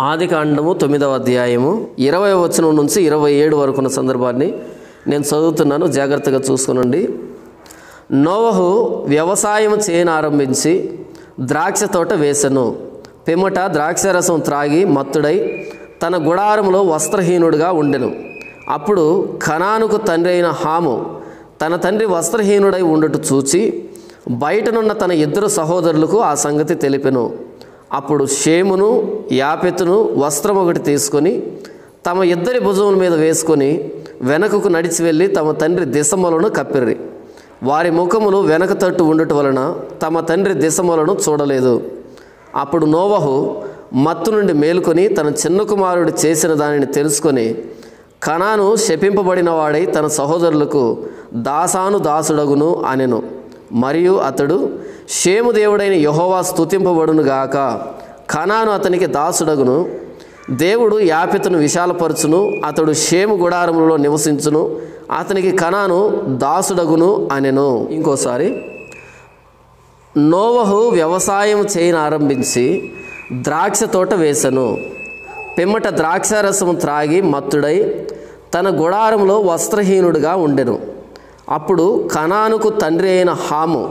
ఆది కాండము తొమ్మిదవ అధ్యాయము ఇరవై వచనం నుంచి ఇరవై ఏడు వరకు ఉన్న సందర్భాన్ని నేను చదువుతున్నాను జాగ్రత్తగా చూసుకునండి నోవహు వ్యవసాయం చేయను ఆరంభించి ద్రాక్ష తోట వేసెను పిమ్మట ద్రాక్షరసం త్రాగి మత్తుడై తన గుడారంలో వస్త్రహీనుడిగా ఉండెను అప్పుడు ఖనానుకు తండ్రి అయిన హాము తన తండ్రి వస్త్రహీనుడై ఉండుట చూచి బయటనున్న తన ఇద్దరు సహోదరులకు ఆ సంగతి తెలిపెను అప్పుడు షేమును యాపెతును వస్త్రం ఒకటి తీసుకొని తమ ఇద్దరి భుజముల మీద వేసుకొని వెనకకు నడిచి వెళ్ళి తమ తండ్రి దిశములను కప్పిర్రి వారి ముఖములు వెనక తట్టు ఉండుట వలన తమ తండ్రి దిశములను చూడలేదు అప్పుడు నోవహు మత్తు నుండి మేలుకొని తన చిన్న కుమారుడు చేసిన దానిని తెలుసుకొని కణాను శపింపబడిన వాడై తన సహోదరులకు దాసాను దాసుడగును అనెను మరియు అతడు షేము దేవుడైన యహోవా స్తుతింపబడును గాక కణాను అతనికి దాసుడగును దేవుడు యాపితను విశాలపరచును అతడు షేము గుడారములో నివసించును అతనికి కణాను దాసుడగును అనెను ఇంకోసారి నోవహు వ్యవసాయం చేయను ఆరంభించి ద్రాక్ష తోట వేసెను పిమ్మట ద్రాక్షారసము త్రాగి మత్తుడై తన గుడారంలో వస్త్రహీనుడిగా ఉండెను అప్పుడు కణానుకు తండ్రి అయిన హాము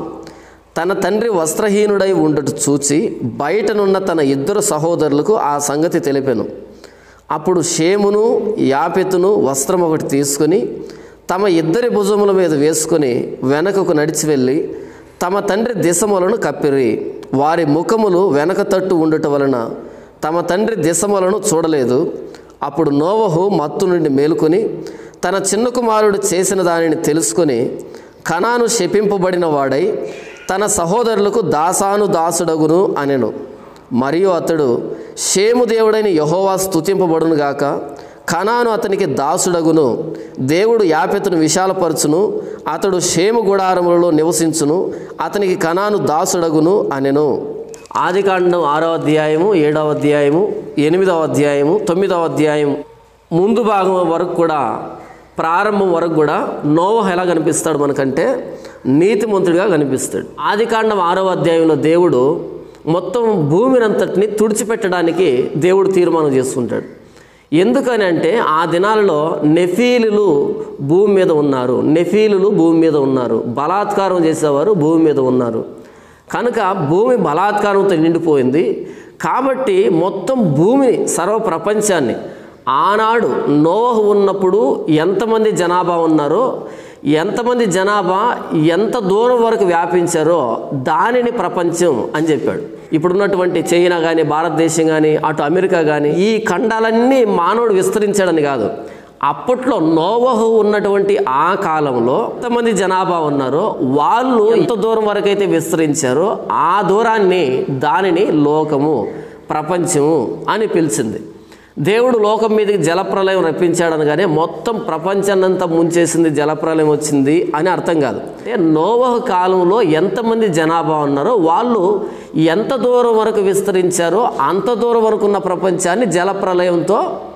తన తండ్రి వస్త్రహీనుడై ఉండుట చూచి బయటనున్న తన ఇద్దరు సహోదరులకు ఆ సంగతి తెలిపెను అప్పుడు షేమును యాపెతును వస్త్రం ఒకటి తీసుకొని తమ ఇద్దరి భుజముల మీద వేసుకొని వెనకకు నడిచి వెళ్ళి తమ తండ్రి దిశములను కప్పిరి వారి ముఖములు వెనక తట్టు ఉండుట వలన తమ తండ్రి దిశములను చూడలేదు అప్పుడు నోవహు మత్తు నుండి మేలుకొని తన చిన్న కుమారుడు చేసిన దానిని తెలుసుకొని కణాను శపింపబడిన వాడై తన సహోదరులకు దాసాను దాసుడగును అనెను మరియు అతడు షేము దేవుడైన యహోవా స్తుతింపబడును గాక కణాను అతనికి దాసుడగును దేవుడు యాపెతును విశాలపరచును అతడు షేము గుడారములలో నివసించును అతనికి కణాను దాసుడగును అనెను ఆదికాండం ఆరో అధ్యాయము ఏడవ అధ్యాయము ఎనిమిదవ అధ్యాయము తొమ్మిదవ అధ్యాయం ముందు భాగం వరకు కూడా ప్రారంభం వరకు కూడా నోవహ ఎలా కనిపిస్తాడు మనకంటే నీతిమంతుడిగా కనిపిస్తాడు ఆదికాండం ఆరవ అధ్యాయంలో దేవుడు మొత్తం భూమినంతటిని తుడిచిపెట్టడానికి దేవుడు తీర్మానం చేసుకుంటాడు ఎందుకని అంటే ఆ దినాలలో నెఫీలులు భూమి మీద ఉన్నారు నెఫీలులు భూమి మీద ఉన్నారు బలాత్కారం చేసేవారు భూమి మీద ఉన్నారు కనుక భూమి బలాత్కారంతో నిండిపోయింది కాబట్టి మొత్తం భూమి సర్వ ప్రపంచాన్ని ఆనాడు నోవహు ఉన్నప్పుడు ఎంతమంది జనాభా ఉన్నారో ఎంతమంది జనాభా ఎంత దూరం వరకు వ్యాపించారో దానిని ప్రపంచం అని చెప్పాడు ఇప్పుడున్నటువంటి చైనా కానీ భారతదేశం కానీ అటు అమెరికా కానీ ఈ ఖండాలన్నీ మానవుడు విస్తరించాడని కాదు అప్పట్లో నోవహు ఉన్నటువంటి ఆ కాలంలో ఎంతమంది జనాభా ఉన్నారో వాళ్ళు ఎంత దూరం వరకు అయితే విస్తరించారో ఆ దూరాన్ని దానిని లోకము ప్రపంచము అని పిలిచింది దేవుడు లోకం మీదకి జలప్రలయం రప్పించాడని కానీ మొత్తం ప్రపంచాన్నంతా ముంచేసింది జలప్రలయం వచ్చింది అని అర్థం కాదు అంటే నోవహ కాలంలో ఎంతమంది జనాభా ఉన్నారో వాళ్ళు ఎంత దూరం వరకు విస్తరించారో అంత దూరం వరకు ఉన్న ప్రపంచాన్ని జలప్రలయంతో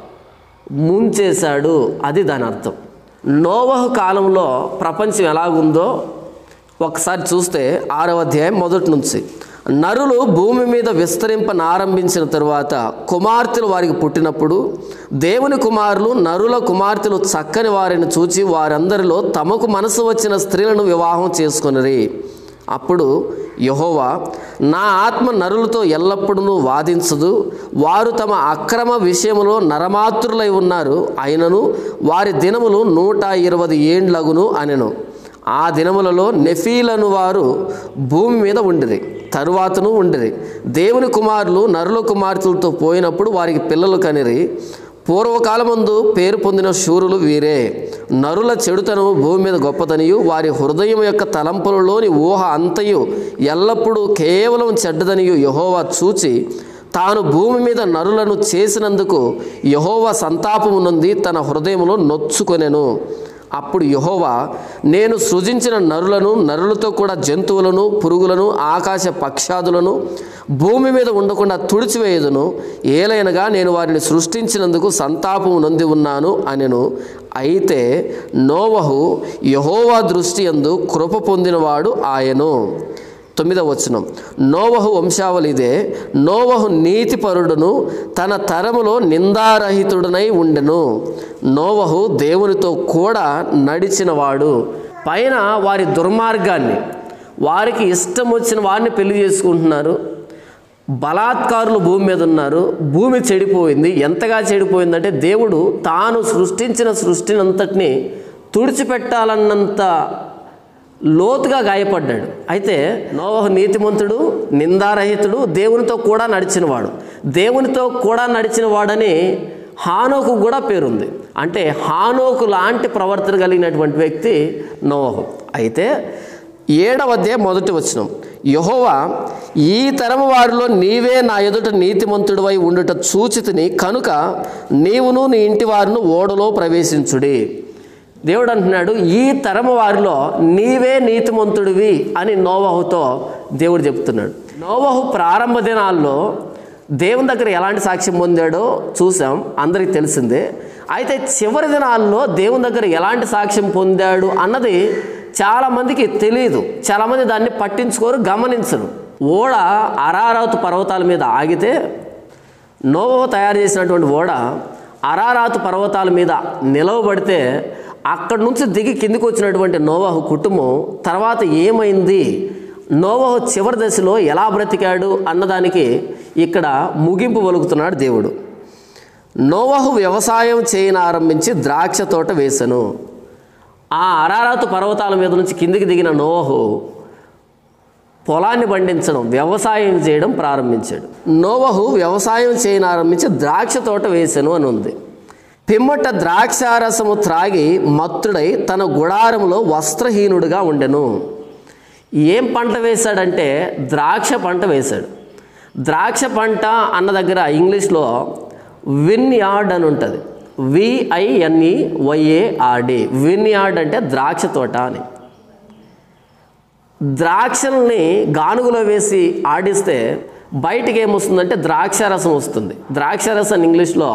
ముంచేశాడు అది దాని అర్థం నోవహు కాలంలో ప్రపంచం ఎలాగుందో ఒకసారి చూస్తే ఆరవ అధ్యాయం మొదటి నుంచి నరులు భూమి మీద విస్తరింపనారంభించిన తరువాత కుమార్తెలు వారికి పుట్టినప్పుడు దేవుని కుమారులు నరుల కుమార్తెలు చక్కని వారిని చూచి వారందరిలో తమకు మనసు వచ్చిన స్త్రీలను వివాహం చేసుకొనిరి అప్పుడు యహోవా నా ఆత్మ నరులతో ఎల్లప్పుడూ వాదించదు వారు తమ అక్రమ విషయములో నరమాతృలై ఉన్నారు అయినను వారి దినములు నూట ఇరవై ఏండ్లగును అనెను ఆ దినములలో నెఫీలను వారు భూమి మీద ఉండిరి తరువాతను ఉండిరి దేవుని కుమారులు నరుల కుమార్తెలతో పోయినప్పుడు వారికి పిల్లలు కనిరి పూర్వకాలమందు పేరు పొందిన శూరులు వీరే నరుల చెడుతనము భూమి మీద గొప్పదనియు వారి హృదయం యొక్క తలంపులలోని ఊహ అంతయు ఎల్లప్పుడూ కేవలం చెడ్డదనియు యహోవా చూచి తాను భూమి మీద నరులను చేసినందుకు యహోవా సంతాపము నుండి తన హృదయములో నొచ్చుకొనెను అప్పుడు యహోవా నేను సృజించిన నరులను నరులతో కూడా జంతువులను పురుగులను ఆకాశ పక్షాదులను భూమి మీద ఉండకుండా తుడిచివేయదును ఏలైనగా నేను వారిని సృష్టించినందుకు సంతాపము నొంది ఉన్నాను అనెను అయితే నోవహు యహోవా దృష్టి యందు కృప పొందినవాడు ఆయను తొమ్మిదవ వచనం నోవహు వంశావళి ఇదే నోవహు నీతిపరుడును తన తరములో నిందారహితుడనై ఉండెను నోవహు దేవునితో కూడా నడిచినవాడు పైన వారి దుర్మార్గాన్ని వారికి ఇష్టం వచ్చిన వారిని పెళ్లి చేసుకుంటున్నారు బలాత్కారులు భూమి మీద ఉన్నారు భూమి చెడిపోయింది ఎంతగా చెడిపోయిందంటే దేవుడు తాను సృష్టించిన సృష్టిని అంతటిని తుడిచిపెట్టాలన్నంత లోతుగా గాయపడ్డాడు అయితే నోవహు నీతిమంతుడు నిందారహితుడు దేవునితో కూడా నడిచినవాడు దేవునితో కూడా నడిచినవాడని హానోకు కూడా పేరుంది అంటే హానోకు లాంటి ప్రవర్తన కలిగినటువంటి వ్యక్తి నోవహు అయితే ఏడవ అధ్యాయం మొదటి వచనం యహోవా ఈ తరము వారిలో నీవే నా ఎదుట నీతిమంతుడివై ఉండుట చూచితిని కనుక నీవును నీ ఇంటి వారిను ఓడలో ప్రవేశించుడి దేవుడు అంటున్నాడు ఈ తరము వారిలో నీవే నీతిమంతుడివి అని నోవహుతో దేవుడు చెప్తున్నాడు నోవహు ప్రారంభ దినాల్లో దేవుని దగ్గర ఎలాంటి సాక్ష్యం పొందాడో చూసాం అందరికీ తెలిసిందే అయితే చివరి దినాల్లో దేవుని దగ్గర ఎలాంటి సాక్ష్యం పొందాడు అన్నది చాలామందికి తెలియదు చాలామంది దాన్ని పట్టించుకోరు గమనించరు ఓడ అరారాతు పర్వతాల మీద ఆగితే నోవో తయారు చేసినటువంటి ఓడ అరారాతు పర్వతాల మీద నిలవబడితే అక్కడి నుంచి దిగి కిందికి వచ్చినటువంటి నోవాహు కుటుంబం తర్వాత ఏమైంది నోవాహు చివరి దశలో ఎలా బ్రతికాడు అన్నదానికి ఇక్కడ ముగింపు పలుకుతున్నాడు దేవుడు నోవహు వ్యవసాయం చేయని ఆరంభించి ద్రాక్ష తోట వేసెను ఆ అరారాతు పర్వతాల మీద నుంచి కిందికి దిగిన నోవహు పొలాన్ని పండించడం వ్యవసాయం చేయడం ప్రారంభించాడు నోవహు వ్యవసాయం చేయని ఆరంభించి ద్రాక్ష తోట వేసెను అని ఉంది పిమ్మట ద్రాక్షారసము త్రాగి మత్తుడై తన గుడారంలో వస్త్రహీనుడిగా ఉండెను ఏం పంట వేశాడంటే ద్రాక్ష పంట వేశాడు ద్రాక్ష పంట అన్న దగ్గర ఇంగ్లీష్లో విన్ యార్డ్ అని ఉంటుంది విఐఎన్ఈ వైఏఆర్డి విన్ యార్డ్ అంటే ద్రాక్ష తోట అని ద్రాక్షల్ని గానుగులో వేసి ఆడిస్తే బయటికి ఏమొస్తుందంటే ద్రాక్షారసం వస్తుంది ద్రాక్షారసం ఇంగ్లీష్లో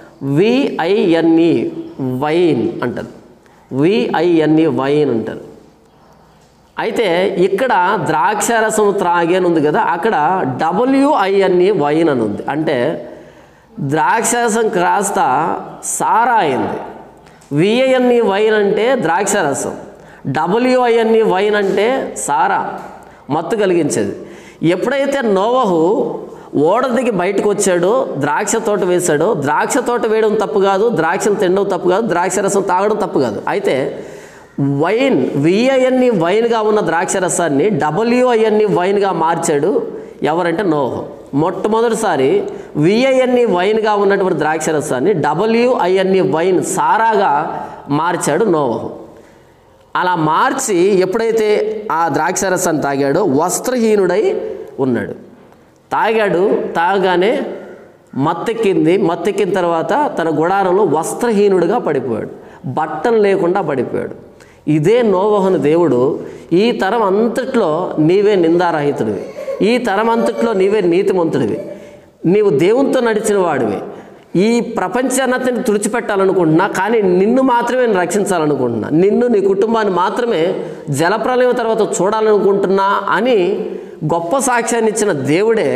విఐఎన్ఈ వైన్ అంటారు విఐఎన్ఈ వైన్ అంటారు అయితే ఇక్కడ ద్రాక్షారసం త్రాగి అని ఉంది కదా అక్కడ డబ్ల్యూఐఎన్ఈ వైన్ అని ఉంది అంటే ద్రాక్షారసం కాస్త సారా అయింది విఐఎన్ఈ వైన్ అంటే ద్రాక్షారసం డబ్ల్యూఐఎన్ఈ వైన్ అంటే సారా మత్తు కలిగించేది ఎప్పుడైతే నోవహు ఓడ దిగి బయటకు వచ్చాడో ద్రాక్ష తోట వేశాడో ద్రాక్ష తోట వేయడం తప్పు కాదు ద్రాక్షను తినడం తప్పు కాదు ద్రాక్ష రసం తాగడం తప్పు కాదు అయితే వైన్ విఐఎన్ఈ వైన్గా ఉన్న ద్రాక్ష రసాన్ని డబ్ల్యూఐఎన్ఈ వైన్గా మార్చాడు ఎవరంటే నోహు మొట్టమొదటిసారి విఐఎన్ఈ వైన్గా ఉన్నటువంటి ద్రాక్ష రసాన్ని డబ్ల్యూఐఎన్ఈ వైన్ సారాగా మార్చాడు నోవహు అలా మార్చి ఎప్పుడైతే ఆ ద్రాక్షరసాన్ని తాగాడో వస్త్రహీనుడై ఉన్నాడు తాగాడు తాగానే మత్తెక్కింది మత్తెక్కిన తర్వాత తన గుడారంలో వస్త్రహీనుడిగా పడిపోయాడు బట్టలు లేకుండా పడిపోయాడు ఇదే నోవహను దేవుడు ఈ తరం అంతట్లో నీవే నిందారహితుడివి ఈ తరం అంతట్లో నీవే నీతిమంతుడివి నీవు దేవునితో నడిచిన వాడివి ఈ ప్రపంచాన్ని తుడిచిపెట్టాలనుకుంటున్నా కానీ నిన్ను మాత్రమే నేను రక్షించాలనుకుంటున్నా నిన్ను నీ కుటుంబాన్ని మాత్రమే జలప్రలయం తర్వాత చూడాలనుకుంటున్నా అని గొప్ప సాక్ష్యాన్ని ఇచ్చిన దేవుడే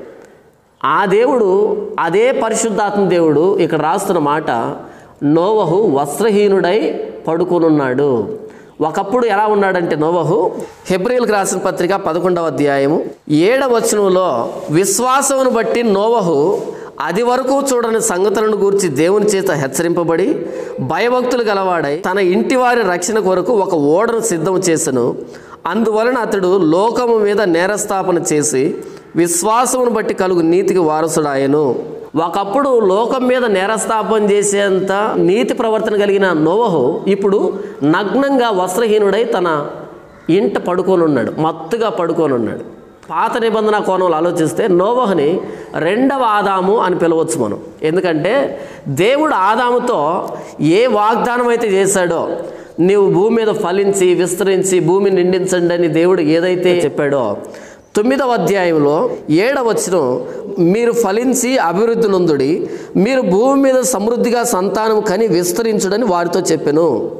ఆ దేవుడు అదే పరిశుద్ధాత్మ దేవుడు ఇక్కడ రాస్తున్న మాట నోవహు వస్త్రహీనుడై పడుకొనున్నాడు ఒకప్పుడు ఎలా ఉన్నాడంటే నోవహు హెబ్రిల్కి రాసిన పత్రిక పదకొండవ అధ్యాయము ఏడవ వచనంలో విశ్వాసమును బట్టి నోవహు అది వరకు చూడని సంగతులను గూర్చి దేవుని చేత హెచ్చరింపబడి భయభక్తులు గలవాడై తన ఇంటి వారి రక్షణ కొరకు ఒక ఓడను సిద్ధం చేసెను అందువలన అతడు లోకము మీద నేరస్థాపన చేసి విశ్వాసమును బట్టి కలుగు నీతికి వారసుడాయను ఒకప్పుడు లోకం మీద నేరస్థాపన చేసేంత నీతి ప్రవర్తన కలిగిన నోవహు ఇప్పుడు నగ్నంగా వస్త్రహీనుడై తన ఇంట పడుకొనున్నాడు మత్తుగా పడుకొనున్నాడు పాత నిబంధన కోణంలో ఆలోచిస్తే నోవహుని రెండవ ఆదాము అని పిలవచ్చు మనం ఎందుకంటే దేవుడు ఆదాముతో ఏ వాగ్దానం అయితే చేశాడో నీవు భూమి మీద ఫలించి విస్తరించి భూమిని నిండించండి అని దేవుడు ఏదైతే చెప్పాడో తొమ్మిదవ అధ్యాయంలో ఏడవచనం మీరు ఫలించి అభివృద్ధి నొందుడి మీరు భూమి మీద సమృద్ధిగా సంతానం కని విస్తరించుడని వారితో చెప్పాను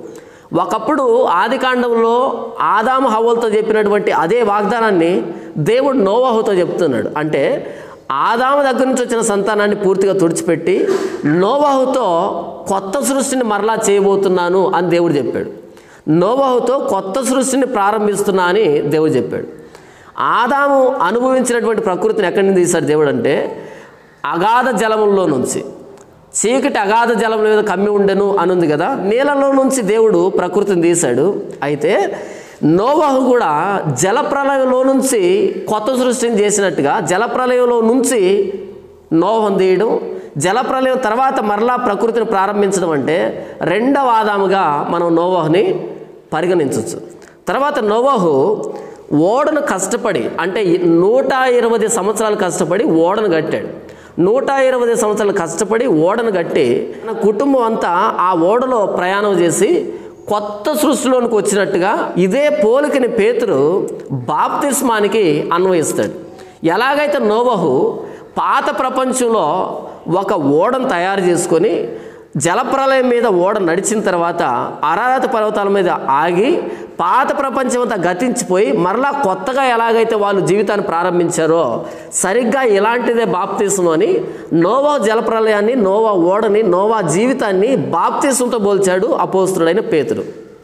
ఒకప్పుడు ఆది కాండంలో ఆదాము హవ్వలతో చెప్పినటువంటి అదే వాగ్దానాన్ని దేవుడు నోవాహుతో చెప్తున్నాడు అంటే ఆదాము దగ్గర నుంచి వచ్చిన సంతానాన్ని పూర్తిగా తుడిచిపెట్టి నోవాహుతో కొత్త సృష్టిని మరలా చేయబోతున్నాను అని దేవుడు చెప్పాడు నోవాహుతో కొత్త సృష్టిని ప్రారంభిస్తున్నా అని దేవుడు చెప్పాడు ఆదాము అనుభవించినటువంటి ప్రకృతిని ఎక్కడి నుంచి తీశాడు దేవుడు అంటే అగాధ జలముల్లో నుంచి చీకటి అగాధ జలం మీద కమ్మి ఉండెను అని ఉంది కదా నీళ్ళలో నుంచి దేవుడు ప్రకృతిని తీశాడు అయితే నోవాహు కూడా జలప్రలయంలో నుంచి కొత్త సృష్టిని చేసినట్టుగా జలప్రలయంలో నుంచి నోహం తీయడం జలప్రలయం తర్వాత మరలా ప్రకృతిని ప్రారంభించడం అంటే రెండవ ఆదాముగా మనం నోవాహుని పరిగణించవచ్చు తర్వాత నోవాహు ఓడను కష్టపడి అంటే ఈ నూట ఇరవై సంవత్సరాలు కష్టపడి ఓడను కట్టాడు నూట ఇరవై సంవత్సరాలు కష్టపడి ఓడను కట్టి తన కుటుంబం అంతా ఆ ఓడలో ప్రయాణం చేసి కొత్త సృష్టిలోనికి వచ్చినట్టుగా ఇదే పోలికని పేతురు బాప్తిస్మానికి అన్వయిస్తాడు ఎలాగైతే నోవహు పాత ప్రపంచంలో ఒక ఓడను తయారు చేసుకొని జలప్రలయం మీద ఓడ నడిచిన తర్వాత అరారత పర్వతాల మీద ఆగి పాత ప్రపంచం అంతా గతించిపోయి మరలా కొత్తగా ఎలాగైతే వాళ్ళు జీవితాన్ని ప్రారంభించారో సరిగ్గా ఇలాంటిదే బాప్తీసం అని నోవా జలప్రలయాన్ని నోవా ఓడని నోవా జీవితాన్ని బాప్తీసంతో పోల్చాడు అపోస్తుడైన పేతుడు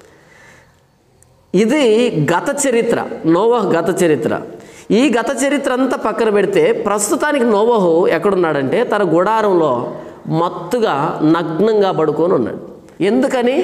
ఇది గత చరిత్ర నోవహ్ గత చరిత్ర ఈ గత చరిత్ర అంతా పక్కన పెడితే ప్రస్తుతానికి నోవహు ఎక్కడున్నాడంటే తన గుడారంలో మత్తుగా నగ్నంగా పడుకొని ఉన్నాడు ఎందుకని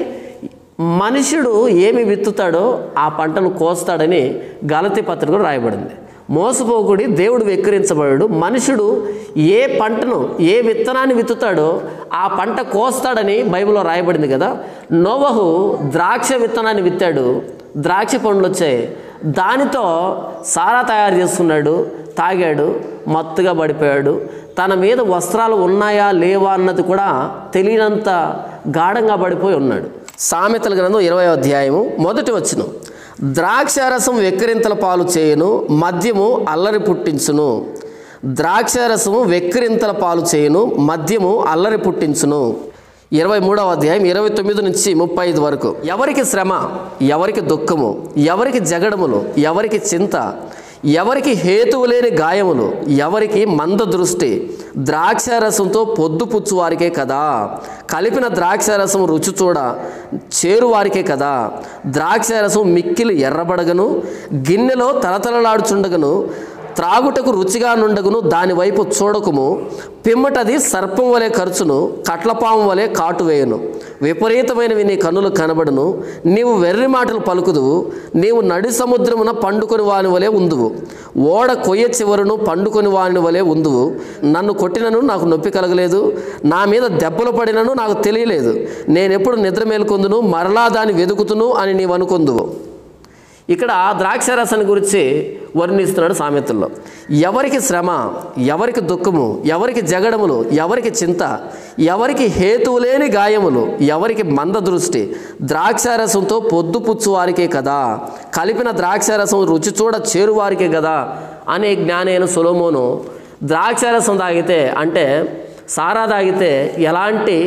మనుషుడు ఏమి విత్తుతాడో ఆ పంటను కోస్తాడని గలతి పత్రికలో రాయబడింది మోసపోకుడి దేవుడు వెక్కిరించబడాడు మనుషుడు ఏ పంటను ఏ విత్తనాన్ని విత్తుతాడో ఆ పంట కోస్తాడని బైబిల్లో రాయబడింది కదా నోవహు ద్రాక్ష విత్తనాన్ని విత్తాడు ద్రాక్ష పండ్లు వచ్చాయి దానితో సారా తయారు చేసుకున్నాడు తాగాడు మత్తుగా పడిపోయాడు తన మీద వస్త్రాలు ఉన్నాయా లేవా అన్నది కూడా తెలియనంత గాఢంగా పడిపోయి ఉన్నాడు సామెతల గ్రంథం ఇరవై అధ్యాయము మొదటి వచ్చును ద్రాక్షారసం వెక్కిరింతల పాలు చేయును మద్యము అల్లరి పుట్టించును ద్రాక్షారసము వెక్కిరింతల పాలు చేయును మద్యము అల్లరి పుట్టించును ఇరవై మూడవ అధ్యాయం ఇరవై తొమ్మిది నుంచి ముప్పై ఐదు వరకు ఎవరికి శ్రమ ఎవరికి దుఃఖము ఎవరికి జగడములు ఎవరికి చింత ఎవరికి హేతువు లేని గాయములు ఎవరికి మంద దృష్టి ద్రాక్షారసంతో పొద్దుపుచ్చు వారికే కదా కలిపిన ద్రాక్షారసం రుచి చూడ చేరువారికే కదా ద్రాక్షారసం మిక్కిలి ఎర్రబడగను గిన్నెలో తలతలలాడుచుండగను త్రాగుటకు రుచిగా నుండగును దాని వైపు చూడకుము పిమ్మటది సర్పం వలె ఖర్చును కట్లపాము వలె కాటు వేయును విపరీతమైనవి నీ కన్నులు కనబడును నీవు వెర్రి మాటలు పలుకుదువు నీవు నడి సముద్రమున పండుకొని వాని వలె ఉందువు ఓడ కొయ్య చివరను పండుకొని వాని వలె ఉందువు నన్ను కొట్టినను నాకు నొప్పి కలగలేదు నా మీద దెబ్బలు పడినను నాకు తెలియలేదు నేనెప్పుడు నిద్ర మేల్కొందును మరలా దాన్ని వెతుకుతును అని నీవు అనుకుందువు ఇక్కడ ద్రాక్షరసాన్ని గురించి వర్ణిస్తున్నాడు సామెతల్లో ఎవరికి శ్రమ ఎవరికి దుఃఖము ఎవరికి జగడములు ఎవరికి చింత ఎవరికి హేతువు లేని గాయములు ఎవరికి మంద దృష్టి ద్రాక్షారసంతో పొద్దుపుచ్చు వారికే కదా కలిపిన ద్రాక్షారసం రుచి చూడ చేరువారికే కదా అనే జ్ఞానైన సొలోమోను ద్రాక్షారసం తాగితే అంటే సారా తాగితే ఎలాంటి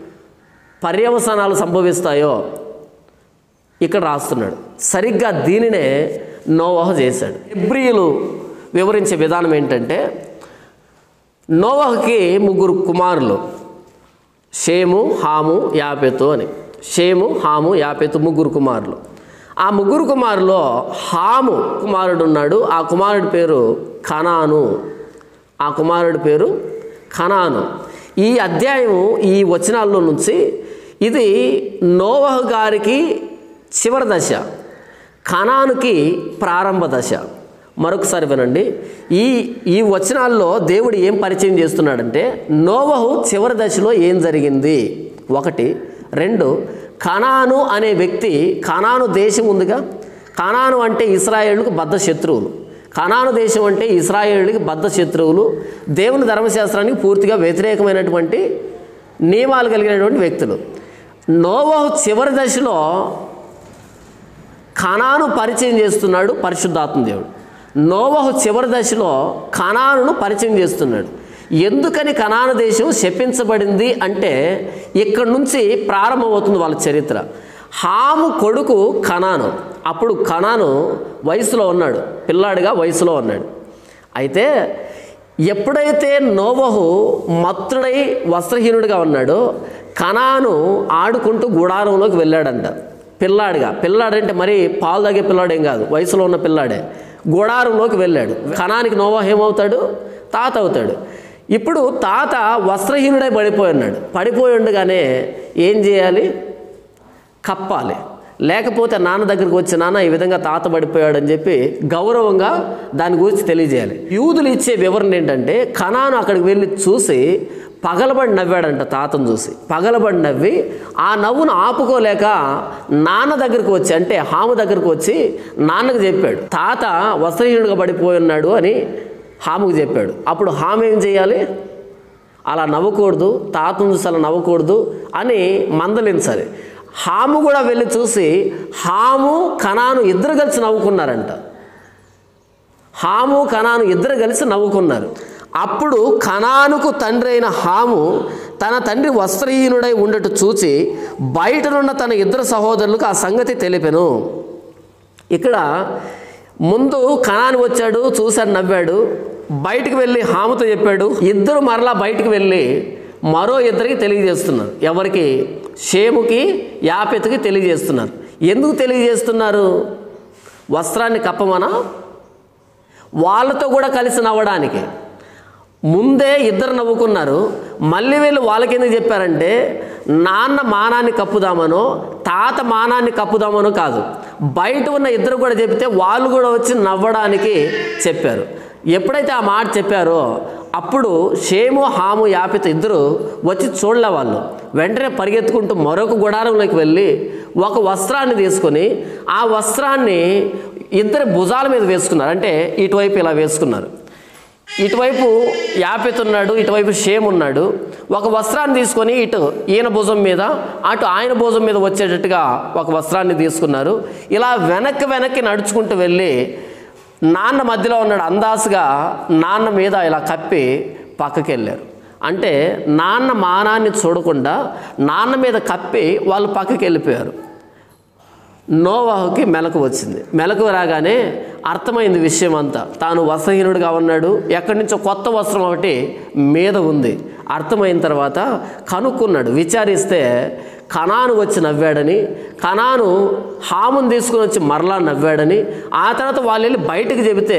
పర్యవసానాలు సంభవిస్తాయో ఇక్కడ రాస్తున్నాడు సరిగ్గా దీనినే నోవాహు చేశాడు ఎబ్రియులు వివరించే విధానం ఏంటంటే నోవాహుకి ముగ్గురు కుమారులు షేము హాము యాపెతు అని షేము హాము యాపెతు ముగ్గురు కుమారులు ఆ ముగ్గురు కుమారులో హాము కుమారుడు ఉన్నాడు ఆ కుమారుడి పేరు కనాను ఆ కుమారుడి పేరు కనాను ఈ అధ్యాయం ఈ వచనాల్లో నుంచి ఇది నోవహు గారికి చివరి దశ కనానుకి ప్రారంభ దశ మరొకసారి వినండి ఈ ఈ వచనాల్లో దేవుడు ఏం పరిచయం చేస్తున్నాడంటే నోవహు చివరి దశలో ఏం జరిగింది ఒకటి రెండు కనాను అనే వ్యక్తి కనాను దేశం ఉందిగా కనాను అంటే ఇస్రాయేళ్లకు బద్ధ శత్రువులు కనాను దేశం అంటే ఇస్రాయేళ్ళకి బద్ధ శత్రువులు దేవుని ధర్మశాస్త్రానికి పూర్తిగా వ్యతిరేకమైనటువంటి నియమాలు కలిగినటువంటి వ్యక్తులు నోవహు చివరి దశలో కణాను పరిచయం చేస్తున్నాడు పరిశుద్ధాత్మ దేవుడు నోవహు చివరి దశలో కణాను పరిచయం చేస్తున్నాడు ఎందుకని కణాను దేశం శపించబడింది అంటే ఇక్కడి నుంచి ప్రారంభమవుతుంది వాళ్ళ చరిత్ర హాము కొడుకు కనాను అప్పుడు కనాను వయసులో ఉన్నాడు పిల్లాడిగా వయసులో ఉన్నాడు అయితే ఎప్పుడైతే నోవహు మత్తుడై వస్త్రహీనుడిగా ఉన్నాడో కనాను ఆడుకుంటూ గుడారంలోకి వెళ్ళాడంట పిల్లాడిగా పిల్లాడంటే మరి పాలు తాగే పిల్లాడేం కాదు వయసులో ఉన్న పిల్లాడే గుడారంలోకి వెళ్ళాడు కణానికి నోవాహు ఏమవుతాడు తాత అవుతాడు ఇప్పుడు తాత వస్త్రహీనుడై పడిపోయి ఉన్నాడు పడిపోయి ఉండగానే ఏం చేయాలి కప్పాలి లేకపోతే నాన్న దగ్గరికి వచ్చి నాన్న ఈ విధంగా తాత పడిపోయాడని చెప్పి గౌరవంగా దాని గురించి తెలియజేయాలి యూదులు ఇచ్చే వివరణ ఏంటంటే కణాను అక్కడికి వెళ్ళి చూసి పగలబడి నవ్వాడంట తాతను చూసి పగలబడి నవ్వి ఆ నవ్వును ఆపుకోలేక నాన్న దగ్గరికి వచ్చి అంటే హాము దగ్గరికి వచ్చి నాన్నకు చెప్పాడు తాత వస్త్రహీనుడిగా పడిపోయి ఉన్నాడు అని హాముకు చెప్పాడు అప్పుడు హాము ఏం చేయాలి అలా నవ్వకూడదు తాతను చూసి అలా నవ్వకూడదు అని మందలించాలి హాము కూడా వెళ్ళి చూసి హాము కణాను ఇద్దరు కలిసి నవ్వుకున్నారంట హాము కణాను ఇద్దరు కలిసి నవ్వుకున్నారు అప్పుడు కణానుకు తండ్రి అయిన హాము తన తండ్రి వస్త్రహీనుడై ఉండట చూచి బయటనున్న తన ఇద్దరు సహోదరులకు ఆ సంగతి తెలిపెను ఇక్కడ ముందు కణాని వచ్చాడు చూశాడు నవ్వాడు బయటికి వెళ్ళి హాముతో చెప్పాడు ఇద్దరు మరలా బయటికి వెళ్ళి మరో ఇద్దరికి తెలియజేస్తున్నారు ఎవరికి షేముకి యాపెతుకి తెలియజేస్తున్నారు ఎందుకు తెలియజేస్తున్నారు వస్త్రాన్ని కప్పమనా వాళ్ళతో కూడా కలిసి నవ్వడానికి ముందే ఇద్దరు నవ్వుకున్నారు మళ్ళీ వీళ్ళు వాళ్ళకి ఎందుకు చెప్పారంటే నాన్న మానాన్ని కప్పుదామనో తాత మానాన్ని కప్పుదామనో కాదు బయట ఉన్న ఇద్దరు కూడా చెప్తే వాళ్ళు కూడా వచ్చి నవ్వడానికి చెప్పారు ఎప్పుడైతే ఆ మాట చెప్పారో అప్పుడు షేము హాము యాపిత ఇద్దరు వచ్చి చూడలే వాళ్ళు వెంటనే పరిగెత్తుకుంటూ మరొక గుడారంలోకి వెళ్ళి ఒక వస్త్రాన్ని తీసుకొని ఆ వస్త్రాన్ని ఇద్దరి భుజాల మీద వేసుకున్నారు అంటే ఇటువైపు ఇలా వేసుకున్నారు ఇటువైపు యాపెత్ ఉన్నాడు ఇటువైపు షేమ్ ఉన్నాడు ఒక వస్త్రాన్ని తీసుకొని ఇటు ఈయన భుజం మీద అటు ఆయన భుజం మీద వచ్చేటట్టుగా ఒక వస్త్రాన్ని తీసుకున్నారు ఇలా వెనక్కి వెనక్కి నడుచుకుంటూ వెళ్ళి నాన్న మధ్యలో ఉన్నాడు అందాసుగా నాన్న మీద ఇలా కప్పి పక్కకి వెళ్ళారు అంటే నాన్న మానాన్ని చూడకుండా నాన్న మీద కప్పి వాళ్ళు పక్కకి వెళ్ళిపోయారు నోవాహుకి మెలకు వచ్చింది మెలకు రాగానే అర్థమైంది విషయం అంతా తాను వస్త్రహీనుడిగా ఉన్నాడు ఎక్కడి నుంచో కొత్త వస్త్రం ఒకటి మీద ఉంది అర్థమైన తర్వాత కనుక్కున్నాడు విచారిస్తే కణాను వచ్చి నవ్వాడని కణాను హామును తీసుకుని వచ్చి మరలా నవ్వాడని ఆ తర్వాత వాళ్ళు వెళ్ళి బయటికి చెబితే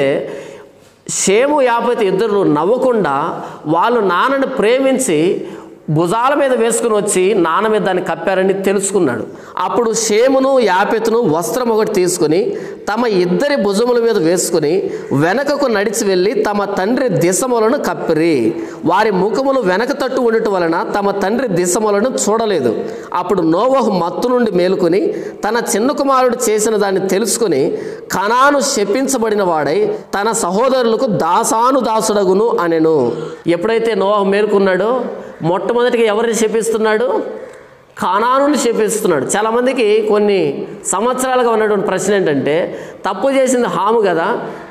షేము యాపతి ఇద్దరు నవ్వకుండా వాళ్ళు నాన్నని ప్రేమించి భుజాల మీద వేసుకుని వచ్చి నాన్న మీద దాన్ని కప్పారని తెలుసుకున్నాడు అప్పుడు షేమును యాపెతును వస్త్రం ఒకటి తీసుకుని తమ ఇద్దరి భుజముల మీద వేసుకుని వెనకకు నడిచి వెళ్ళి తమ తండ్రి దిశములను కప్పిరి వారి ముఖములు వెనక తట్టు ఉండటం వలన తమ తండ్రి దిశములను చూడలేదు అప్పుడు నోవహు మత్తు నుండి మేలుకొని తన చిన్న కుమారుడు చేసిన దాన్ని తెలుసుకుని కణాను శపించబడిన వాడై తన సహోదరులకు దాసాను దాసుడగును అనెను ఎప్పుడైతే నోవహు మేలుకున్నాడో మొట్టమొదటిగా ఎవరిని శపిస్తున్నాడు కానానుని శపిస్తున్నాడు చాలామందికి కొన్ని సంవత్సరాలుగా ఉన్నటువంటి ప్రశ్న ఏంటంటే తప్పు చేసింది హాము కదా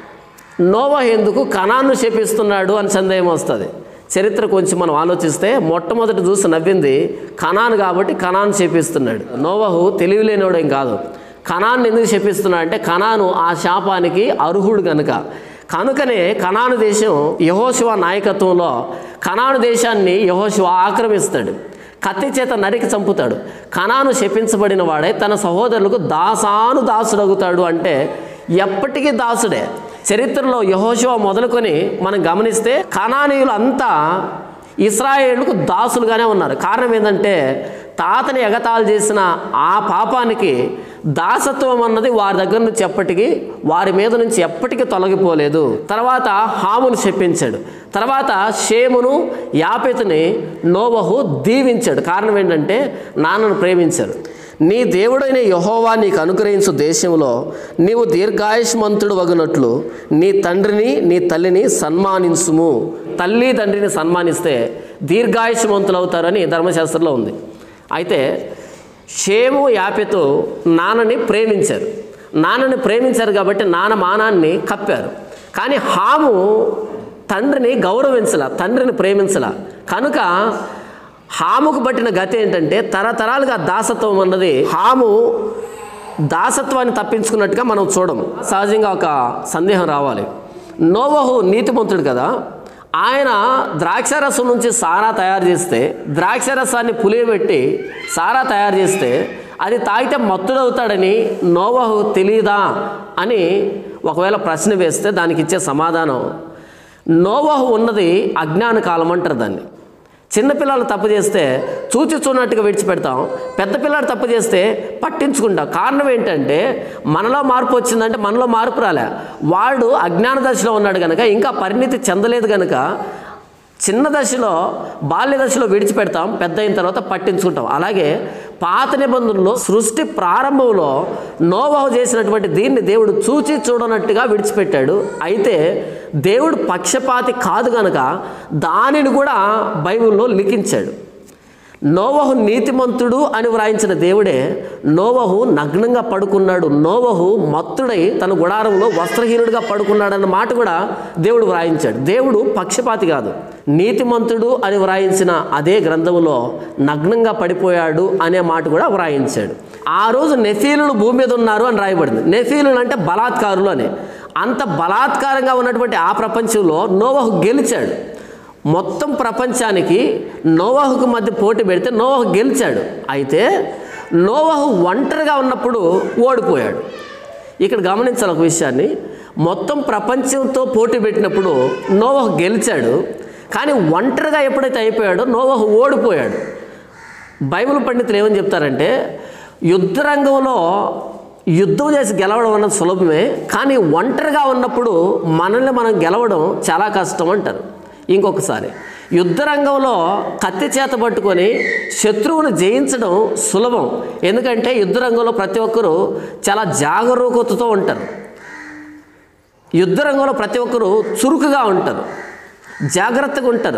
నోవా ఎందుకు కణాను శపిస్తున్నాడు అని సందేహం వస్తుంది చరిత్ర కొంచెం మనం ఆలోచిస్తే మొట్టమొదటి చూసి నవ్వింది కణాను కాబట్టి కణాను శపిస్తున్నాడు నోవహు తెలివిలేనివాడేం కాదు కణాన్ని ఎందుకు శపిస్తున్నాడు అంటే కణాను ఆ శాపానికి అర్హుడు గనుక కనుకనే కణాను దేశం యహోశివ నాయకత్వంలో కణాను దేశాన్ని యహోశివ ఆక్రమిస్తాడు కత్తి చేత నరికి చంపుతాడు కణాను శపించబడిన వాడే తన సహోదరులకు దాసాను దాసుడగుతాడు అంటే ఎప్పటికీ దాసుడే చరిత్రలో యహోశివ మొదలుకొని మనం గమనిస్తే కణానీయులు అంతా ఇస్రాయేళ్లకు దాసులుగానే ఉన్నారు కారణం ఏంటంటే తాతని ఎగతాళి చేసిన ఆ పాపానికి దాసత్వం అన్నది వారి దగ్గర నుంచి ఎప్పటికీ వారి మీద నుంచి ఎప్పటికీ తొలగిపోలేదు తర్వాత హామును చెప్పించాడు తర్వాత షేమును యాపెతుని నోవహు దీవించాడు కారణం ఏంటంటే నాన్నను ప్రేమించారు నీ దేవుడైన యహోవా నీకు అనుగ్రహించు దేశంలో నీవు దీర్ఘాయుష్మంతుడు వగునట్లు నీ తండ్రిని నీ తల్లిని సన్మానించుము తల్లి తండ్రిని సన్మానిస్తే దీర్ఘాయుష్మంతులు అవుతారని ధర్మశాస్త్రంలో ఉంది అయితే షేము యాపెతో నాన్నని ప్రేమించారు నాన్నని ప్రేమించారు కాబట్టి నాన్న మానాన్ని కప్పారు కానీ హాము తండ్రిని గౌరవించల తండ్రిని ప్రేమించల కనుక హాముకు పట్టిన గతి ఏంటంటే తరతరాలుగా దాసత్వం అన్నది హాము దాసత్వాన్ని తప్పించుకున్నట్టుగా మనం చూడం సహజంగా ఒక సందేహం రావాలి నోవహు నీతిమంతుడు కదా ఆయన ద్రాక్షరసం నుంచి సారా తయారు చేస్తే ద్రాక్షరసాన్ని పులియబెట్టి సారా తయారు చేస్తే అది తాగితే మత్తుడవుతాడని నోవహు తెలియదా అని ఒకవేళ ప్రశ్న వేస్తే దానికి ఇచ్చే సమాధానం నోవహు ఉన్నది అజ్ఞాన కాలం అంటారు దాన్ని చిన్నపిల్లలు తప్పు చేస్తే చూచి చూడనట్టుగా విడిచిపెడతాం పెద్ద పిల్లాడు తప్పు చేస్తే పట్టించుకుంటాం కారణం ఏంటంటే మనలో మార్పు వచ్చిందంటే మనలో మార్పు రాలే వాడు అజ్ఞాన దశలో ఉన్నాడు కనుక ఇంకా పరిణితి చెందలేదు కనుక చిన్న దశలో బాల్య దశలో విడిచిపెడతాం పెద్ద అయిన తర్వాత పట్టించుకుంటాం అలాగే పాత నిబంధనలో సృష్టి ప్రారంభంలో నోవాహు చేసినటువంటి దీన్ని దేవుడు చూచి చూడనట్టుగా విడిచిపెట్టాడు అయితే దేవుడు పక్షపాతి కాదు గనక దానిని కూడా బైబిల్లో లిఖించాడు నోవహు నీతిమంతుడు అని వ్రాయించిన దేవుడే నోవహు నగ్నంగా పడుకున్నాడు నోవహు మత్తుడై తన గుడారంలో వస్త్రహీనుడిగా పడుకున్నాడన్న మాట కూడా దేవుడు వ్రాయించాడు దేవుడు పక్షపాతి కాదు నీతిమంతుడు అని వ్రాయించిన అదే గ్రంథంలో నగ్నంగా పడిపోయాడు అనే మాట కూడా వ్రాయించాడు ఆ రోజు నెఫీలులు భూమి మీద ఉన్నారు అని రాయబడింది నెఫీలులు అంటే బలాత్కారులు అని అంత బలాత్కారంగా ఉన్నటువంటి ఆ ప్రపంచంలో నోవహు గెలిచాడు మొత్తం ప్రపంచానికి నోవాహుకు మధ్య పోటీ పెడితే నోవాహు గెలిచాడు అయితే నోవాహు ఒంటరిగా ఉన్నప్పుడు ఓడిపోయాడు ఇక్కడ గమనించాలి ఒక విషయాన్ని మొత్తం ప్రపంచంతో పోటీ పెట్టినప్పుడు నోవాహు గెలిచాడు కానీ ఒంటరిగా ఎప్పుడైతే అయిపోయాడో నోవాహు ఓడిపోయాడు బైబిల్ పండితులు ఏమని చెప్తారంటే యుద్ధ రంగంలో యుద్ధం చేసి గెలవడం అన్నది సులభమే కానీ ఒంటరిగా ఉన్నప్పుడు మనల్ని మనం గెలవడం చాలా కష్టం అంటారు ఇంకొకసారి యుద్ధ రంగంలో కత్తి చేత పట్టుకొని శత్రువును జయించడం సులభం ఎందుకంటే యుద్ధ రంగంలో ప్రతి ఒక్కరూ చాలా జాగరూకతతో ఉంటారు యుద్ధ రంగంలో ప్రతి ఒక్కరూ చురుకుగా ఉంటారు జాగ్రత్తగా ఉంటారు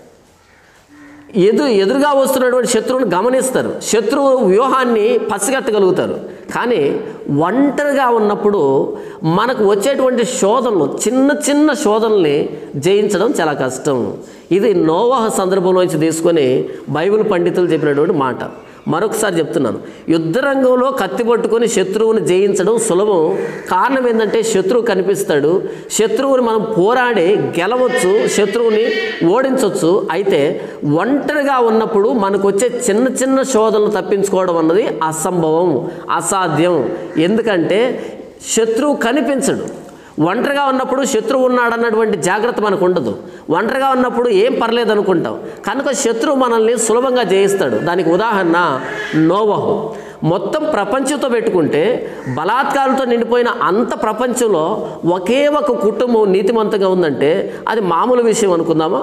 ఎదు ఎదురుగా వస్తున్నటువంటి శత్రువుని గమనిస్తారు శత్రువు వ్యూహాన్ని పసిగట్టగలుగుతారు కానీ ఒంటరిగా ఉన్నప్పుడు మనకు వచ్చేటువంటి శోధనలు చిన్న చిన్న శోధనల్ని జయించడం చాలా కష్టం ఇది నోవాహ సందర్భంలోంచి తీసుకొని బైబిల్ పండితులు చెప్పినటువంటి మాట మరొకసారి చెప్తున్నాను యుద్ధ రంగంలో కత్తి పట్టుకొని శత్రువుని జయించడం సులభం కారణం ఏంటంటే శత్రువు కనిపిస్తాడు శత్రువుని మనం పోరాడి గెలవచ్చు శత్రువుని ఓడించవచ్చు అయితే ఒంటరిగా ఉన్నప్పుడు మనకు వచ్చే చిన్న చిన్న శోధనలు తప్పించుకోవడం అన్నది అసంభవం అసాధ్యం ఎందుకంటే శత్రువు కనిపించడు ఒంటరిగా ఉన్నప్పుడు శత్రువు ఉన్నాడన్నటువంటి జాగ్రత్త మనకు ఉండదు ఒంటరిగా ఉన్నప్పుడు ఏం పర్లేదు అనుకుంటాం కనుక శత్రువు మనల్ని సులభంగా జయిస్తాడు దానికి ఉదాహరణ నోవహు మొత్తం ప్రపంచంతో పెట్టుకుంటే బలాత్కారంతో నిండిపోయిన అంత ప్రపంచంలో ఒకే ఒక కుటుంబం నీతిమంతంగా ఉందంటే అది మామూలు విషయం అనుకుందామా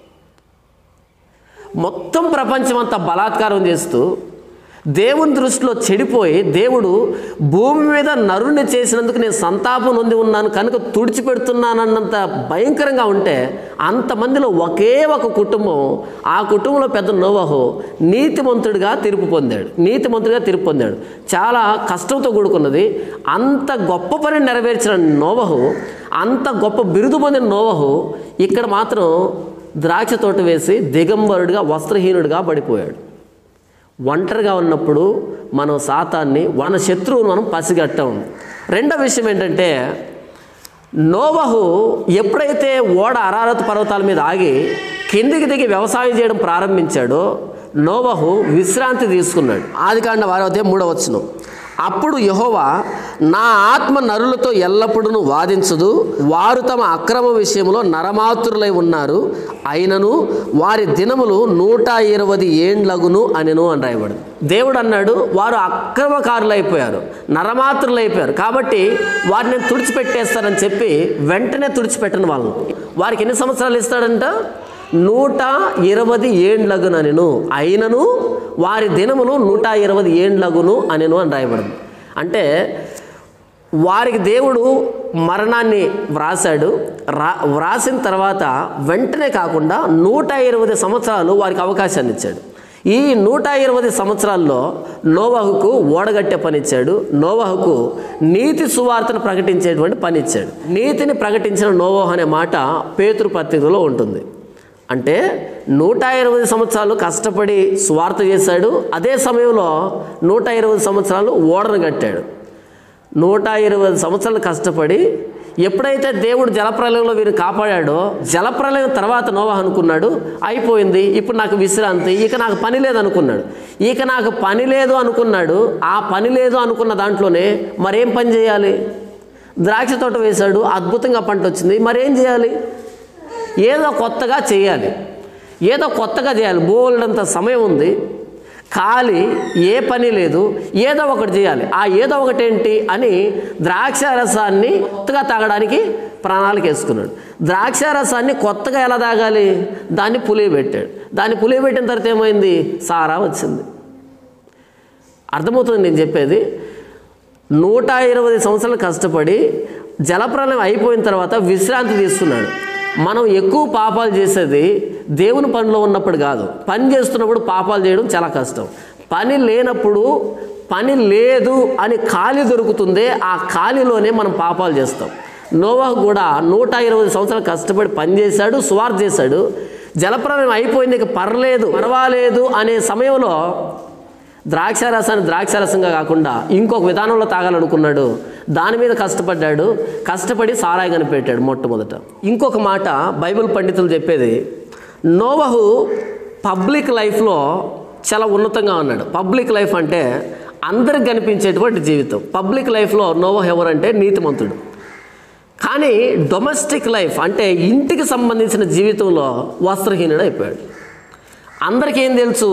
మొత్తం ప్రపంచం అంతా బలాత్కారం చేస్తూ దేవుని దృష్టిలో చెడిపోయి దేవుడు భూమి మీద నరుణ్ణి చేసినందుకు నేను సంతాపం నొంది ఉన్నాను కనుక తుడిచిపెడుతున్నానన్నంత భయంకరంగా ఉంటే అంతమందిలో ఒకే ఒక కుటుంబం ఆ కుటుంబంలో పెద్ద నోవహు నీతిమంతుడిగా తీర్పు పొందాడు నీతిమంతుడిగా తీర్పు పొందాడు చాలా కష్టంతో కూడుకున్నది అంత గొప్ప పని నెరవేర్చిన నోవహు అంత గొప్ప బిరుదు పొందిన నోవహు ఇక్కడ మాత్రం ద్రాక్ష తోట వేసి దిగంబరుడిగా వస్త్రహీనుడిగా పడిపోయాడు ఒంటరిగా ఉన్నప్పుడు మనం సాతాన్ని మన శత్రువును మనం పసిగట్టాం రెండో విషయం ఏంటంటే నోవహు ఎప్పుడైతే ఓడ అరారత్ పర్వతాల మీద ఆగి కిందికి దిగి వ్యవసాయం చేయడం ప్రారంభించాడో నోవహు విశ్రాంతి తీసుకున్నాడు ఆదికాండ వారవతే మూడవచ్చును అప్పుడు యహోవా నా ఆత్మ నరులతో ఎల్లప్పుడూ వాదించదు వారు తమ అక్రమ విషయంలో నరమాతురులై ఉన్నారు అయినను వారి దినములు నూట ఇరవై ఏండ్లగును అనెను అని రాయబడింది దేవుడు అన్నాడు వారు అక్రమకారులైపోయారు నరమాతురులైపోయారు కాబట్టి వారిని నేను తుడిచిపెట్టేస్తానని చెప్పి వెంటనే తుడిచిపెట్టను వాళ్ళను వారికి ఎన్ని సంవత్సరాలు ఇస్తాడంట నూట ఇరవై ఏండ్లగును అనెను అయినను వారి దినములు నూట ఇరవై ఏండ్లగును అనెను అని రాయబడింది అంటే వారికి దేవుడు మరణాన్ని వ్రాసాడు రా వ్రాసిన తర్వాత వెంటనే కాకుండా నూట ఇరవై సంవత్సరాలు వారికి అవకాశాన్ని ఇచ్చాడు ఈ నూట ఇరవై సంవత్సరాల్లో నోవాహుకు ఓడగట్టే పని ఇచ్చాడు నోవాహుకు నీతి సువార్తను ప్రకటించేటువంటి పని ఇచ్చాడు నీతిని ప్రకటించిన నోవాహు అనే మాట పేతృ పత్రికలో ఉంటుంది అంటే నూట ఇరవై సంవత్సరాలు కష్టపడి స్వార్థ చేశాడు అదే సమయంలో నూట ఇరవై సంవత్సరాలు ఓడను కట్టాడు నూట ఇరవై సంవత్సరాలు కష్టపడి ఎప్పుడైతే దేవుడు జలప్రలయంలో వీరిని కాపాడాడో జలప్రలయం తర్వాత నోవాహ్ అనుకున్నాడు అయిపోయింది ఇప్పుడు నాకు విశ్రాంతి ఇక నాకు పని లేదు అనుకున్నాడు ఇక నాకు పని లేదు అనుకున్నాడు ఆ పని లేదు అనుకున్న దాంట్లోనే మరేం పని చేయాలి ద్రాక్ష తోట వేశాడు అద్భుతంగా పంట వచ్చింది మరేం చేయాలి ఏదో కొత్తగా చేయాలి ఏదో కొత్తగా చేయాలి బోల్డంత సమయం ఉంది ఖాళీ ఏ పని లేదు ఏదో ఒకటి చేయాలి ఆ ఏదో ఒకటి ఏంటి అని ద్రాక్ష రసాన్ని కొత్తగా తాగడానికి ప్రణాళిక వేసుకున్నాడు ద్రాక్ష రసాన్ని కొత్తగా ఎలా తాగాలి దాన్ని పులియబెట్టాడు దాన్ని పులియబెట్టిన తర్వాత ఏమైంది సారా వచ్చింది అర్థమవుతుంది నేను చెప్పేది నూట ఇరవై సంవత్సరాలు కష్టపడి జలప్రలయం అయిపోయిన తర్వాత విశ్రాంతి తీసుకున్నాడు మనం ఎక్కువ పాపాలు చేసేది దేవుని పనిలో ఉన్నప్పుడు కాదు పని చేస్తున్నప్పుడు పాపాలు చేయడం చాలా కష్టం పని లేనప్పుడు పని లేదు అని ఖాళీ దొరుకుతుందే ఆ ఖాళీలోనే మనం పాపాలు చేస్తాం నోవాహ్ కూడా నూట ఇరవై సంవత్సరాలు కష్టపడి పని చేశాడు స్వార్థ చేశాడు జలప్రలయం అయిపోయింది ఇక పర్లేదు పర్వాలేదు అనే సమయంలో ద్రాక్షారసాన్ని ద్రాక్షారసంగా కాకుండా ఇంకొక విధానంలో తాగాలనుకున్నాడు దాని మీద కష్టపడ్డాడు కష్టపడి సారాయి కనిపెట్టాడు మొట్టమొదట ఇంకొక మాట బైబిల్ పండితులు చెప్పేది నోవహు పబ్లిక్ లైఫ్లో చాలా ఉన్నతంగా ఉన్నాడు పబ్లిక్ లైఫ్ అంటే అందరికి కనిపించేటువంటి జీవితం పబ్లిక్ లైఫ్లో నోవహ్ ఎవరంటే నీతిమంతుడు కానీ డొమెస్టిక్ లైఫ్ అంటే ఇంటికి సంబంధించిన జీవితంలో వస్త్రహీనుడు అయిపోయాడు అందరికీ ఏం తెలుసు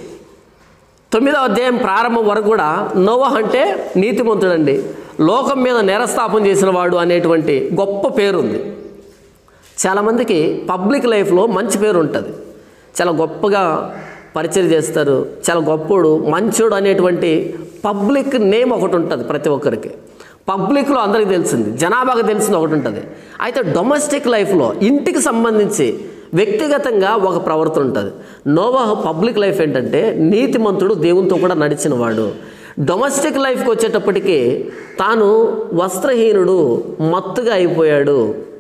తొమ్మిదవ అధ్యాయం ప్రారంభం వరకు కూడా నోవహ్ అంటే నీతిమంతుడండి లోకం మీద నేరస్థాపన చేసిన వాడు అనేటువంటి గొప్ప పేరు ఉంది చాలామందికి పబ్లిక్ లైఫ్లో మంచి పేరు ఉంటుంది చాలా గొప్పగా పరిచయం చేస్తారు చాలా గొప్పోడు మంచోడు అనేటువంటి పబ్లిక్ నేమ్ ఒకటి ఉంటుంది ప్రతి ఒక్కరికి పబ్లిక్లో అందరికీ తెలిసింది జనాభాకు తెలిసింది ఒకటి ఉంటుంది అయితే డొమెస్టిక్ లైఫ్లో ఇంటికి సంబంధించి వ్యక్తిగతంగా ఒక ప్రవర్తన ఉంటుంది నోవాహ్ పబ్లిక్ లైఫ్ ఏంటంటే నీతిమంతుడు దేవునితో కూడా నడిచిన వాడు డొమెస్టిక్ లైఫ్కి వచ్చేటప్పటికి తాను వస్త్రహీనుడు మత్తుగా అయిపోయాడు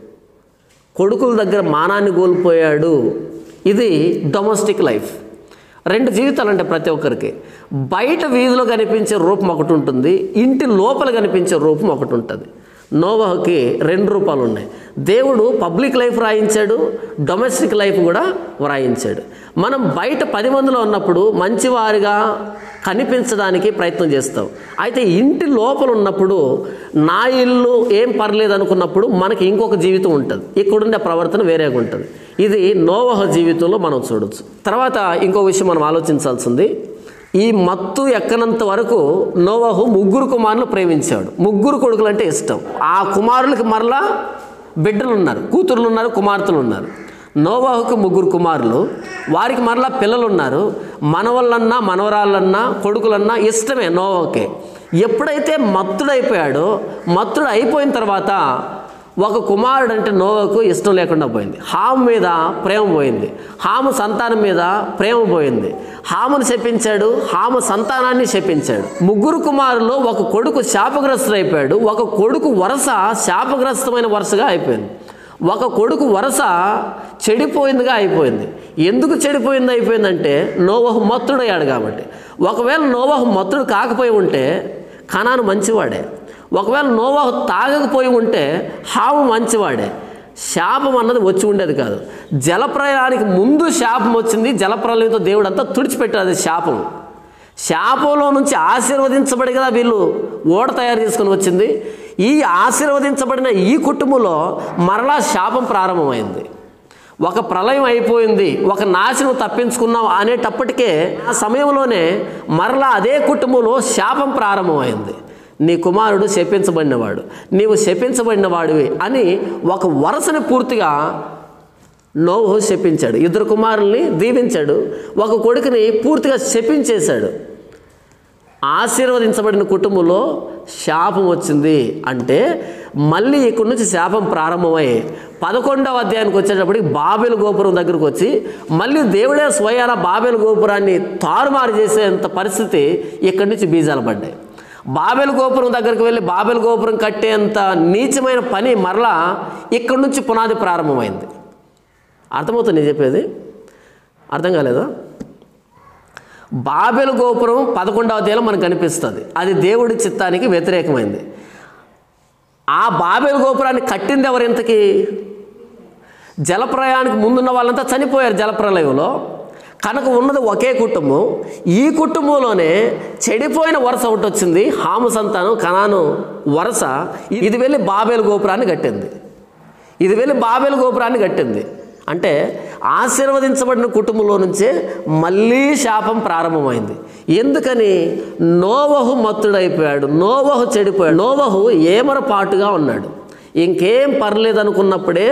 కొడుకుల దగ్గర మానాన్ని కోల్పోయాడు ఇది డొమెస్టిక్ లైఫ్ రెండు జీవితాలు అంటే ప్రతి ఒక్కరికి బయట వీధిలో కనిపించే రూపం ఒకటి ఉంటుంది ఇంటి లోపల కనిపించే రూపం ఒకటి ఉంటుంది నోవాహుకి రెండు రూపాలు ఉన్నాయి దేవుడు పబ్లిక్ లైఫ్ రాయించాడు డొమెస్టిక్ లైఫ్ కూడా వ్రాయించాడు మనం బయట పది మందిలో ఉన్నప్పుడు మంచివారిగా కనిపించడానికి ప్రయత్నం చేస్తాం అయితే ఇంటి లోపల ఉన్నప్పుడు నా ఇల్లు ఏం పర్లేదు అనుకున్నప్పుడు మనకి ఇంకొక జీవితం ఉంటుంది ఇక్కడుండే ప్రవర్తన వేరేగా ఉంటుంది ఇది నోవహ జీవితంలో మనం చూడొచ్చు తర్వాత ఇంకో విషయం మనం ఆలోచించాల్సింది ఈ మత్తు ఎక్కనంత వరకు నోవహు ముగ్గురు కుమారులు ప్రేమించాడు ముగ్గురు కొడుకులు అంటే ఇష్టం ఆ కుమారులకి మరలా బిడ్డలు ఉన్నారు కూతుర్లు ఉన్నారు కుమార్తెలు ఉన్నారు నోవాహుకు ముగ్గురు కుమారులు వారికి మరలా పిల్లలు ఉన్నారు మనవళ్ళన్నా మనవరాళ్ళన్నా కొడుకులన్నా ఇష్టమే నోవాహుకే ఎప్పుడైతే మత్తుడైపోయాడో మత్తుడు అయిపోయిన తర్వాత ఒక కుమారుడు అంటే నోవకు ఇష్టం లేకుండా పోయింది హాము మీద ప్రేమ పోయింది హాము సంతానం మీద ప్రేమ పోయింది హామును శపించాడు హాము సంతానాన్ని శపించాడు ముగ్గురు కుమారులు ఒక కొడుకు శాపగ్రస్తుడైపోయాడు ఒక కొడుకు వరుస శాపగ్రస్తమైన వరుసగా అయిపోయింది ఒక కొడుకు వరుస చెడిపోయిందిగా అయిపోయింది ఎందుకు చెడిపోయింది అయిపోయిందంటే నోవహు మత్తుడయ్యాడు కాబట్టి ఒకవేళ నోవహు మత్తుడు కాకపోయి ఉంటే కణాను మంచివాడే ఒకవేళ నోవాహు తాగకపోయి ఉంటే హాము మంచివాడే శాపం అన్నది వచ్చి ఉండేది కాదు జలప్రయానికి ముందు శాపం వచ్చింది జలప్రలయంతో దేవుడు అంతా తుడిచిపెట్టాడు అది శాపం శాపంలో నుంచి ఆశీర్వదించబడి కదా వీళ్ళు ఓడ తయారు చేసుకొని వచ్చింది ఈ ఆశీర్వదించబడిన ఈ కుటుంబంలో మరలా శాపం ప్రారంభమైంది ఒక ప్రళయం అయిపోయింది ఒక నాశనం తప్పించుకున్నాం అనేటప్పటికే ఆ సమయంలోనే మరలా అదే కుటుంబంలో శాపం ప్రారంభమైంది నీ కుమారుడు శపించబడినవాడు నీవు శపించబడినవాడివి అని ఒక వరసని పూర్తిగా నోహు శపించాడు ఇద్దరు కుమారుల్ని దీవించాడు ఒక కొడుకుని పూర్తిగా శపించేశాడు ఆశీర్వదించబడిన కుటుంబంలో శాపం వచ్చింది అంటే మళ్ళీ ఇక్కడి నుంచి శాపం ప్రారంభమై పదకొండవ అధ్యాయానికి వచ్చేటప్పటికి బాబెలు గోపురం దగ్గరకు వచ్చి మళ్ళీ దేవుడే స్వయాన బాబెలు గోపురాన్ని తారుమారు చేసేంత పరిస్థితి ఇక్కడి నుంచి బీజాలు పడ్డాయి బాబెల్ గోపురం దగ్గరికి వెళ్ళి బాబెల్ గోపురం కట్టేంత నీచమైన పని మరలా ఇక్కడి నుంచి పునాది ప్రారంభమైంది అర్థమవుతుంది నేను చెప్పేది అర్థం కాలేదా బాబెలు గోపురం పదకొండవ అధ్యాయంలో మనకు కనిపిస్తుంది అది దేవుడి చిత్తానికి వ్యతిరేకమైంది ఆ బాబెలు గోపురాన్ని కట్టింది ఎవరు ఇంతకీ జలప్రయాణానికి ముందున్న వాళ్ళంతా చనిపోయారు జలప్రలయంలో కనుక ఉన్నది ఒకే కుటుంబం ఈ కుటుంబంలోనే చెడిపోయిన వరుస ఒకటి వచ్చింది హాము సంతానం కనాను వరుస ఇది వెళ్ళి బాబేలు గోపురాన్ని కట్టింది ఇది వెళ్ళి బాబేలు గోపురాన్ని కట్టింది అంటే ఆశీర్వదించబడిన కుటుంబంలో నుంచే మళ్ళీ శాపం ప్రారంభమైంది ఎందుకని నోవహు మత్తుడైపోయాడు నోవహు చెడిపోయాడు నోవహు ఏమరపాటుగా ఉన్నాడు ఇంకేం పర్లేదు అనుకున్నప్పుడే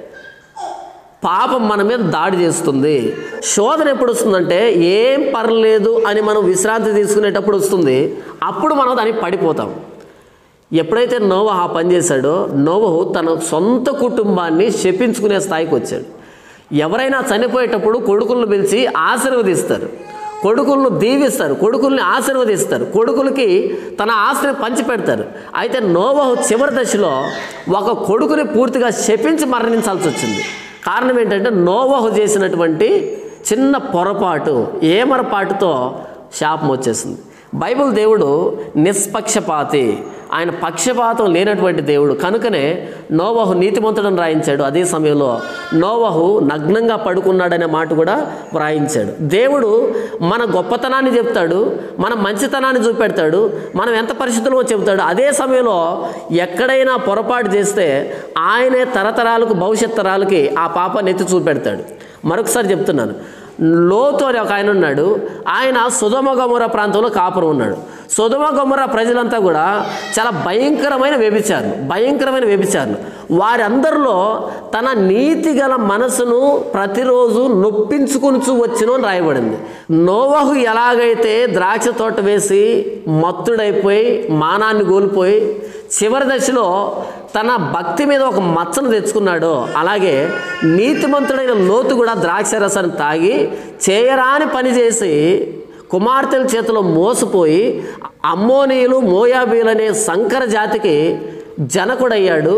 పాపం మన మీద దాడి చేస్తుంది శోధన ఎప్పుడు వస్తుందంటే ఏం పర్లేదు అని మనం విశ్రాంతి తీసుకునేటప్పుడు వస్తుంది అప్పుడు మనం దానికి పడిపోతాం ఎప్పుడైతే నోవహ ఆ పని చేశాడో నోవహు తన సొంత కుటుంబాన్ని శపించుకునే స్థాయికి వచ్చాడు ఎవరైనా చనిపోయేటప్పుడు కొడుకులను పిలిచి ఆశీర్వదిస్తారు కొడుకులను దీవిస్తారు కొడుకుల్ని ఆశీర్వదిస్తారు కొడుకులకి తన ఆస్తిని పంచిపెడతారు అయితే నోవహు చివరి దశలో ఒక కొడుకుని పూర్తిగా శపించి మరణించాల్సి వచ్చింది కారణం ఏంటంటే నోవహు చేసినటువంటి చిన్న పొరపాటు ఏమరపాటుతో శాపం వచ్చేసింది బైబిల్ దేవుడు నిష్పక్షపాతి ఆయన పక్షపాతం లేనటువంటి దేవుడు కనుకనే నోవహు నీతిమంతుడని రాయించాడు అదే సమయంలో నోవహు నగ్నంగా పడుకున్నాడనే మాట కూడా వ్రాయించాడు దేవుడు మన గొప్పతనాన్ని చెప్తాడు మన మంచితనాన్ని చూపెడతాడు మనం ఎంత పరిస్థితుల్లో చెబుతాడు అదే సమయంలో ఎక్కడైనా పొరపాటు చేస్తే ఆయనే తరతరాలకు భవిష్యత్ తరాలకి ఆ పాపాన్ని ఎత్తి చూపెడతాడు మరొకసారి చెప్తున్నాను లోతు అని ఒక ఆయన ఉన్నాడు ఆయన సుధమ గొమర ప్రాంతంలో కాపురం ఉన్నాడు సుధమ గొమర ప్రజలంతా కూడా చాలా భయంకరమైన వ్యభిచారులు భయంకరమైన వ్యభిచారులు వారందరిలో తన నీతి గల మనసును ప్రతిరోజు నొప్పించుకునుచు వచ్చును అని రాయబడింది నోవహు ఎలాగైతే ద్రాక్ష తోట వేసి మత్తుడైపోయి మానాన్ని కోల్పోయి చివరి దశలో తన భక్తి మీద ఒక మచ్చను తెచ్చుకున్నాడో అలాగే నీతిమంతుడైన లోతు కూడా ద్రాక్ష రసాన్ని తాగి చేయరాని పని చేసి కుమార్తెల చేతిలో మోసపోయి అమ్మోనీయులు మోయాబీలు అనే సంకర జాతికి జనకుడయ్యాడు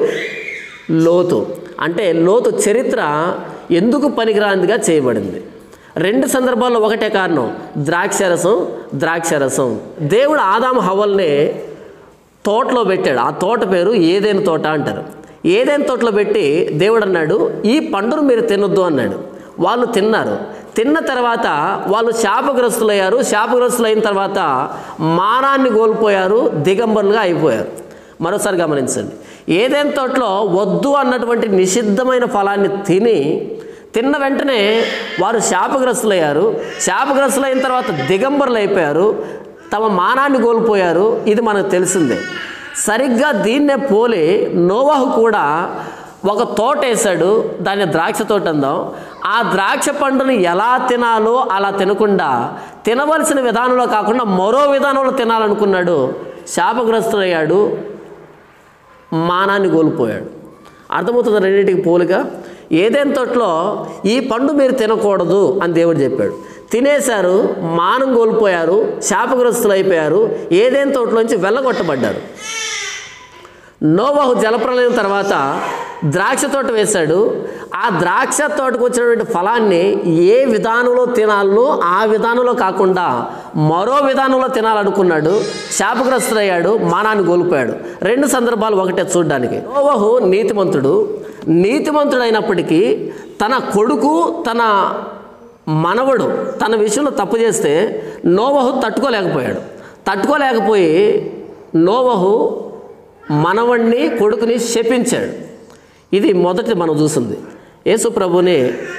లోతు అంటే లోతు చరిత్ర ఎందుకు పనికిరాందిగా చేయబడింది రెండు సందర్భాల్లో ఒకటే కారణం ద్రాక్షరసం ద్రాక్షరసం దేవుడు ఆదాము హవల్ని తోటలో పెట్టాడు ఆ తోట పేరు ఏదైనా తోట అంటారు ఏదైనా తోటలో పెట్టి దేవుడు అన్నాడు ఈ పండును మీరు తినొద్దు అన్నాడు వాళ్ళు తిన్నారు తిన్న తర్వాత వాళ్ళు శాపగ్రస్తులయ్యారు శాపగ్రస్తులైన తర్వాత మానాన్ని కోల్పోయారు దిగంబరులుగా అయిపోయారు మరోసారి గమనించండి ఏదైనా తోటలో వద్దు అన్నటువంటి నిషిద్ధమైన ఫలాన్ని తిని తిన్న వెంటనే వారు శాపగ్రస్తులయ్యారు శాపగ్రస్తులైన తర్వాత దిగంబరులు అయిపోయారు తమ మానాన్ని కోల్పోయారు ఇది మనకు తెలిసిందే సరిగ్గా దీన్నే పోలి నోవాహు కూడా ఒక తోట వేశాడు దాన్ని ద్రాక్ష తోట అందాం ఆ ద్రాక్ష పండుని ఎలా తినాలో అలా తినకుండా తినవలసిన విధానంలో కాకుండా మరో విధానంలో తినాలనుకున్నాడు శాపగ్రస్తుడయ్యాడు మానాన్ని కోల్పోయాడు అర్థమవుతుంది రెండింటికి పోలిక ఏదైనా తోటలో ఈ పండు మీరు తినకూడదు అని దేవుడు చెప్పాడు తినేశారు మానం కోల్పోయారు శాపగ్రస్తులు అయిపోయారు ఏదైనా తోటలోంచి వెళ్ళగొట్టబడ్డారు నోవాహు జలప్రలయం తర్వాత ద్రాక్ష తోట వేశాడు ఆ ద్రాక్ష తోటకు వచ్చినటువంటి ఫలాన్ని ఏ విధానంలో తినాలనో ఆ విధానంలో కాకుండా మరో విధానంలో తినాలనుకున్నాడు శాపగ్రస్తుడయ్యాడు మానాన్ని కోల్పోయాడు రెండు సందర్భాలు ఒకటే చూడడానికి నోవహు నీతిమంతుడు నీతిమంతుడైనప్పటికీ తన కొడుకు తన మనవడు తన విషయంలో తప్పు చేస్తే నోవహు తట్టుకోలేకపోయాడు తట్టుకోలేకపోయి నోవహు మనవణ్ణి కొడుకుని శపించాడు ఇది మొదటి మనం చూసింది యేసు ప్రభుని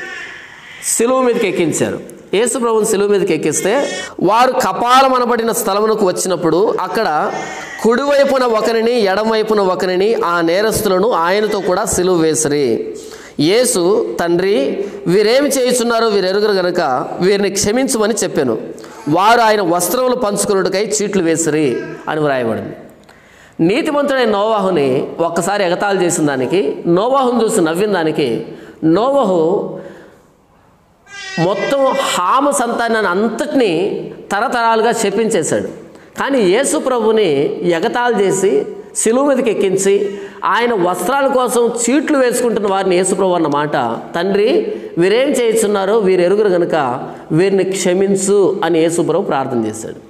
సిలువ మీదకి ఎక్కించారు యేసు ప్రభుని సిలువ మీదకి ఎక్కిస్తే వారు కపాలం అనబడిన స్థలమునకు వచ్చినప్పుడు అక్కడ కుడివైపున ఒకరిని ఎడమవైపున ఒకరిని ఆ నేరస్తులను ఆయనతో కూడా సిలువ వేసిరి యేసు తండ్రి వీరేమి చేయుచున్నారో వీరెరుగురు గనక వీరిని క్షమించమని చెప్పాను వారు ఆయన వస్త్రములు పంచుకున్నట్టుకై చీట్లు వేసిరి అని వ్రాయబడింది నీతిమంతుడైన నోవాహుని ఒక్కసారి ఎగతాళి చేసిన దానికి నోవాహుని చూసి నవ్విన దానికి నోవహు మొత్తం హామ సంతానాన్ని అంతటినీ తరతరాలుగా శపించేశాడు కానీ యేసు ప్రభుని ఎగతాళి చేసి సిలువ మీదకి ఎక్కించి ఆయన వస్త్రాల కోసం చీట్లు వేసుకుంటున్న వారిని యేసుప్రభు అన్న మాట తండ్రి వీరేం చేస్తున్నారో వీరు ఎరుగురు గనుక వీరిని క్షమించు అని యేసుప్రభు ప్రార్థన చేశాడు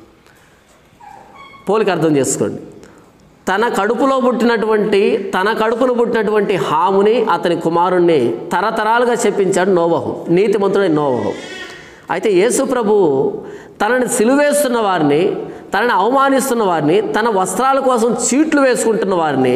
పోలిక అర్థం చేసుకోండి తన కడుపులో పుట్టినటువంటి తన కడుపును పుట్టినటువంటి హాముని అతని కుమారుణ్ణి తరతరాలుగా చెప్పించాడు నోవహు నీతిమంతుడైన నోవహు అయితే యేసు ప్రభువు తనని సిలువేస్తున్న వారిని తనని అవమానిస్తున్న వారిని తన వస్త్రాల కోసం చీట్లు వేసుకుంటున్న వారిని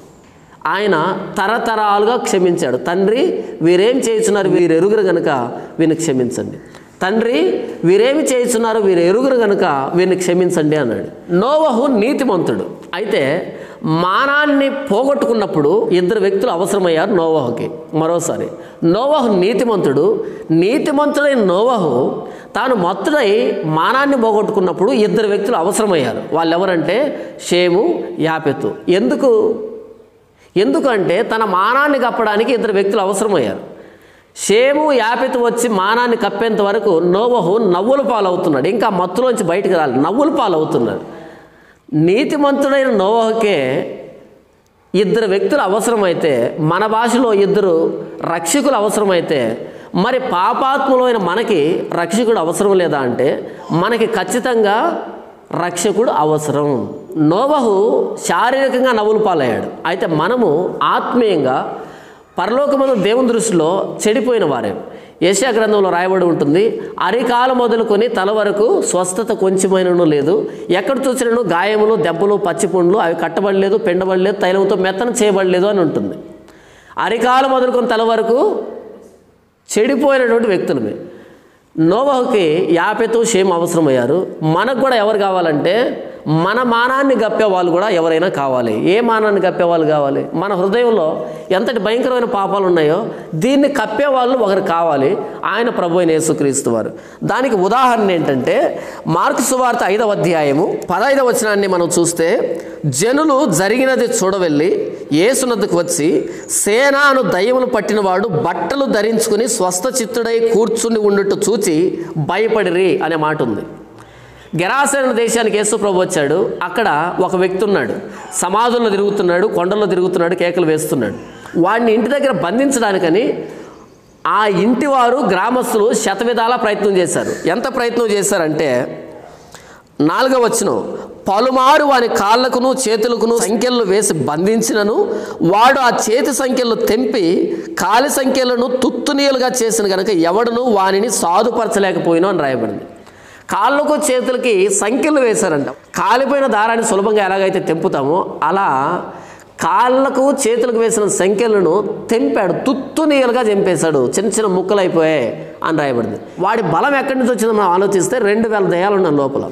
ఆయన తరతరాలుగా క్షమించాడు తండ్రి వీరేం చేస్తున్నారు వీరు ఎరుగురు గనుక వీరిని క్షమించండి తండ్రి వీరేమి చేస్తున్నారు వీరు ఎరుగురు గనుక వీరిని క్షమించండి అన్నాడు నోవహు నీతిమంతుడు అయితే మానాన్ని పోగొట్టుకున్నప్పుడు ఇద్దరు వ్యక్తులు అవసరమయ్యారు నోవహుకి మరోసారి నోవహు నీతిమంతుడు నీతిమంతుడైన నోవహు తాను మత్తుడై మానాన్ని పోగొట్టుకున్నప్పుడు ఇద్దరు వ్యక్తులు అవసరమయ్యారు వాళ్ళు ఎవరంటే షేము యాపెతు ఎందుకు ఎందుకంటే తన మానాన్ని కప్పడానికి ఇద్దరు వ్యక్తులు అవసరమయ్యారు షేము యాపెతు వచ్చి మానాన్ని కప్పేంత వరకు నోవహు నవ్వుల పాలవుతున్నాడు ఇంకా మత్తులోంచి బయటకు రాలి నవ్వుల పాలవుతున్నాడు నీతిమంతుడైన నోవహుకే ఇద్దరు వ్యక్తులు అవసరమైతే మన భాషలో ఇద్దరు రక్షకులు అవసరమైతే మరి పాపాత్ములైన మనకి రక్షకుడు అవసరం లేదా అంటే మనకి ఖచ్చితంగా రక్షకుడు అవసరం నోవహు శారీరకంగా నవ్వులు పాలయ్యాడు అయితే మనము ఆత్మీయంగా పరలోకమందు దేవుని దృష్టిలో చెడిపోయిన వారే ఏషియా గ్రంథంలో రాయబడి ఉంటుంది అరికాలు మొదలుకొని తల వరకు స్వస్థత కొంచెమైనను లేదు ఎక్కడ చూసినను గాయములు దెబ్బలు పచ్చిపుండ్లు అవి కట్టబడలేదు పెండబడలేదు తైలంతో మెత్తన చేయబడలేదు అని ఉంటుంది అరికాలు మొదలుకొని తల వరకు చెడిపోయినటువంటి వ్యక్తులమే నోవహుకి యాపెతో షేమ్ అవసరమయ్యారు మనకు కూడా ఎవరు కావాలంటే మన మానాన్ని గప్పే వాళ్ళు కూడా ఎవరైనా కావాలి ఏ మానాన్ని గప్పే వాళ్ళు కావాలి మన హృదయంలో ఎంతటి భయంకరమైన పాపాలు ఉన్నాయో దీన్ని కప్పే వాళ్ళు ఒకరు కావాలి ఆయన ప్రభు అయిన యేసుక్రీస్తు వారు దానికి ఉదాహరణ ఏంటంటే మార్కు సువార్త ఐదవ అధ్యాయము పదైదవ వచనాన్ని మనం చూస్తే జనులు జరిగినది చూడవెళ్ళి యేసునద్దుకు వచ్చి సేనాను దయ్యములు పట్టినవాడు బట్టలు ధరించుకుని స్వస్థ చిత్తుడై కూర్చుని ఉండుట చూచి భయపడిరి అనే మాట ఉంది గెరాసేన దేశానికి యేసు ప్రభు వచ్చాడు అక్కడ ఒక వ్యక్తి ఉన్నాడు సమాధుల్లో తిరుగుతున్నాడు కొండల్లో తిరుగుతున్నాడు కేకలు వేస్తున్నాడు వాడిని ఇంటి దగ్గర బంధించడానికని ఆ ఇంటి వారు గ్రామస్తులు శతవిధాల ప్రయత్నం చేశారు ఎంత ప్రయత్నం చేశారంటే నాలుగవ వచనం పలుమారు వాని కాళ్ళకును చేతులకును సంఖ్యలను వేసి బంధించినను వాడు ఆ చేతి సంఖ్యలు తెంపి కాలి సంఖ్యలను తుత్తునీయులుగా చేసిన గనక ఎవడును వానిని సాధుపరచలేకపోయినో అని రాయబడింది కాళ్ళకు చేతులకి సంఖ్యలు వేశారంట కాలిపోయిన దారాన్ని సులభంగా ఎలాగైతే తెంపుతామో అలా కాళ్ళకు చేతులకు వేసిన సంఖ్యలను తెంపాడు తుత్తునీయలుగా చంపేశాడు చిన్న చిన్న ముక్కలు అయిపోయాయి అని రాయబడింది వాడి బలం ఎక్కడి నుంచి వచ్చిందో మనం ఆలోచిస్తే రెండు వేల దయాలు ఉన్నాయి లోపల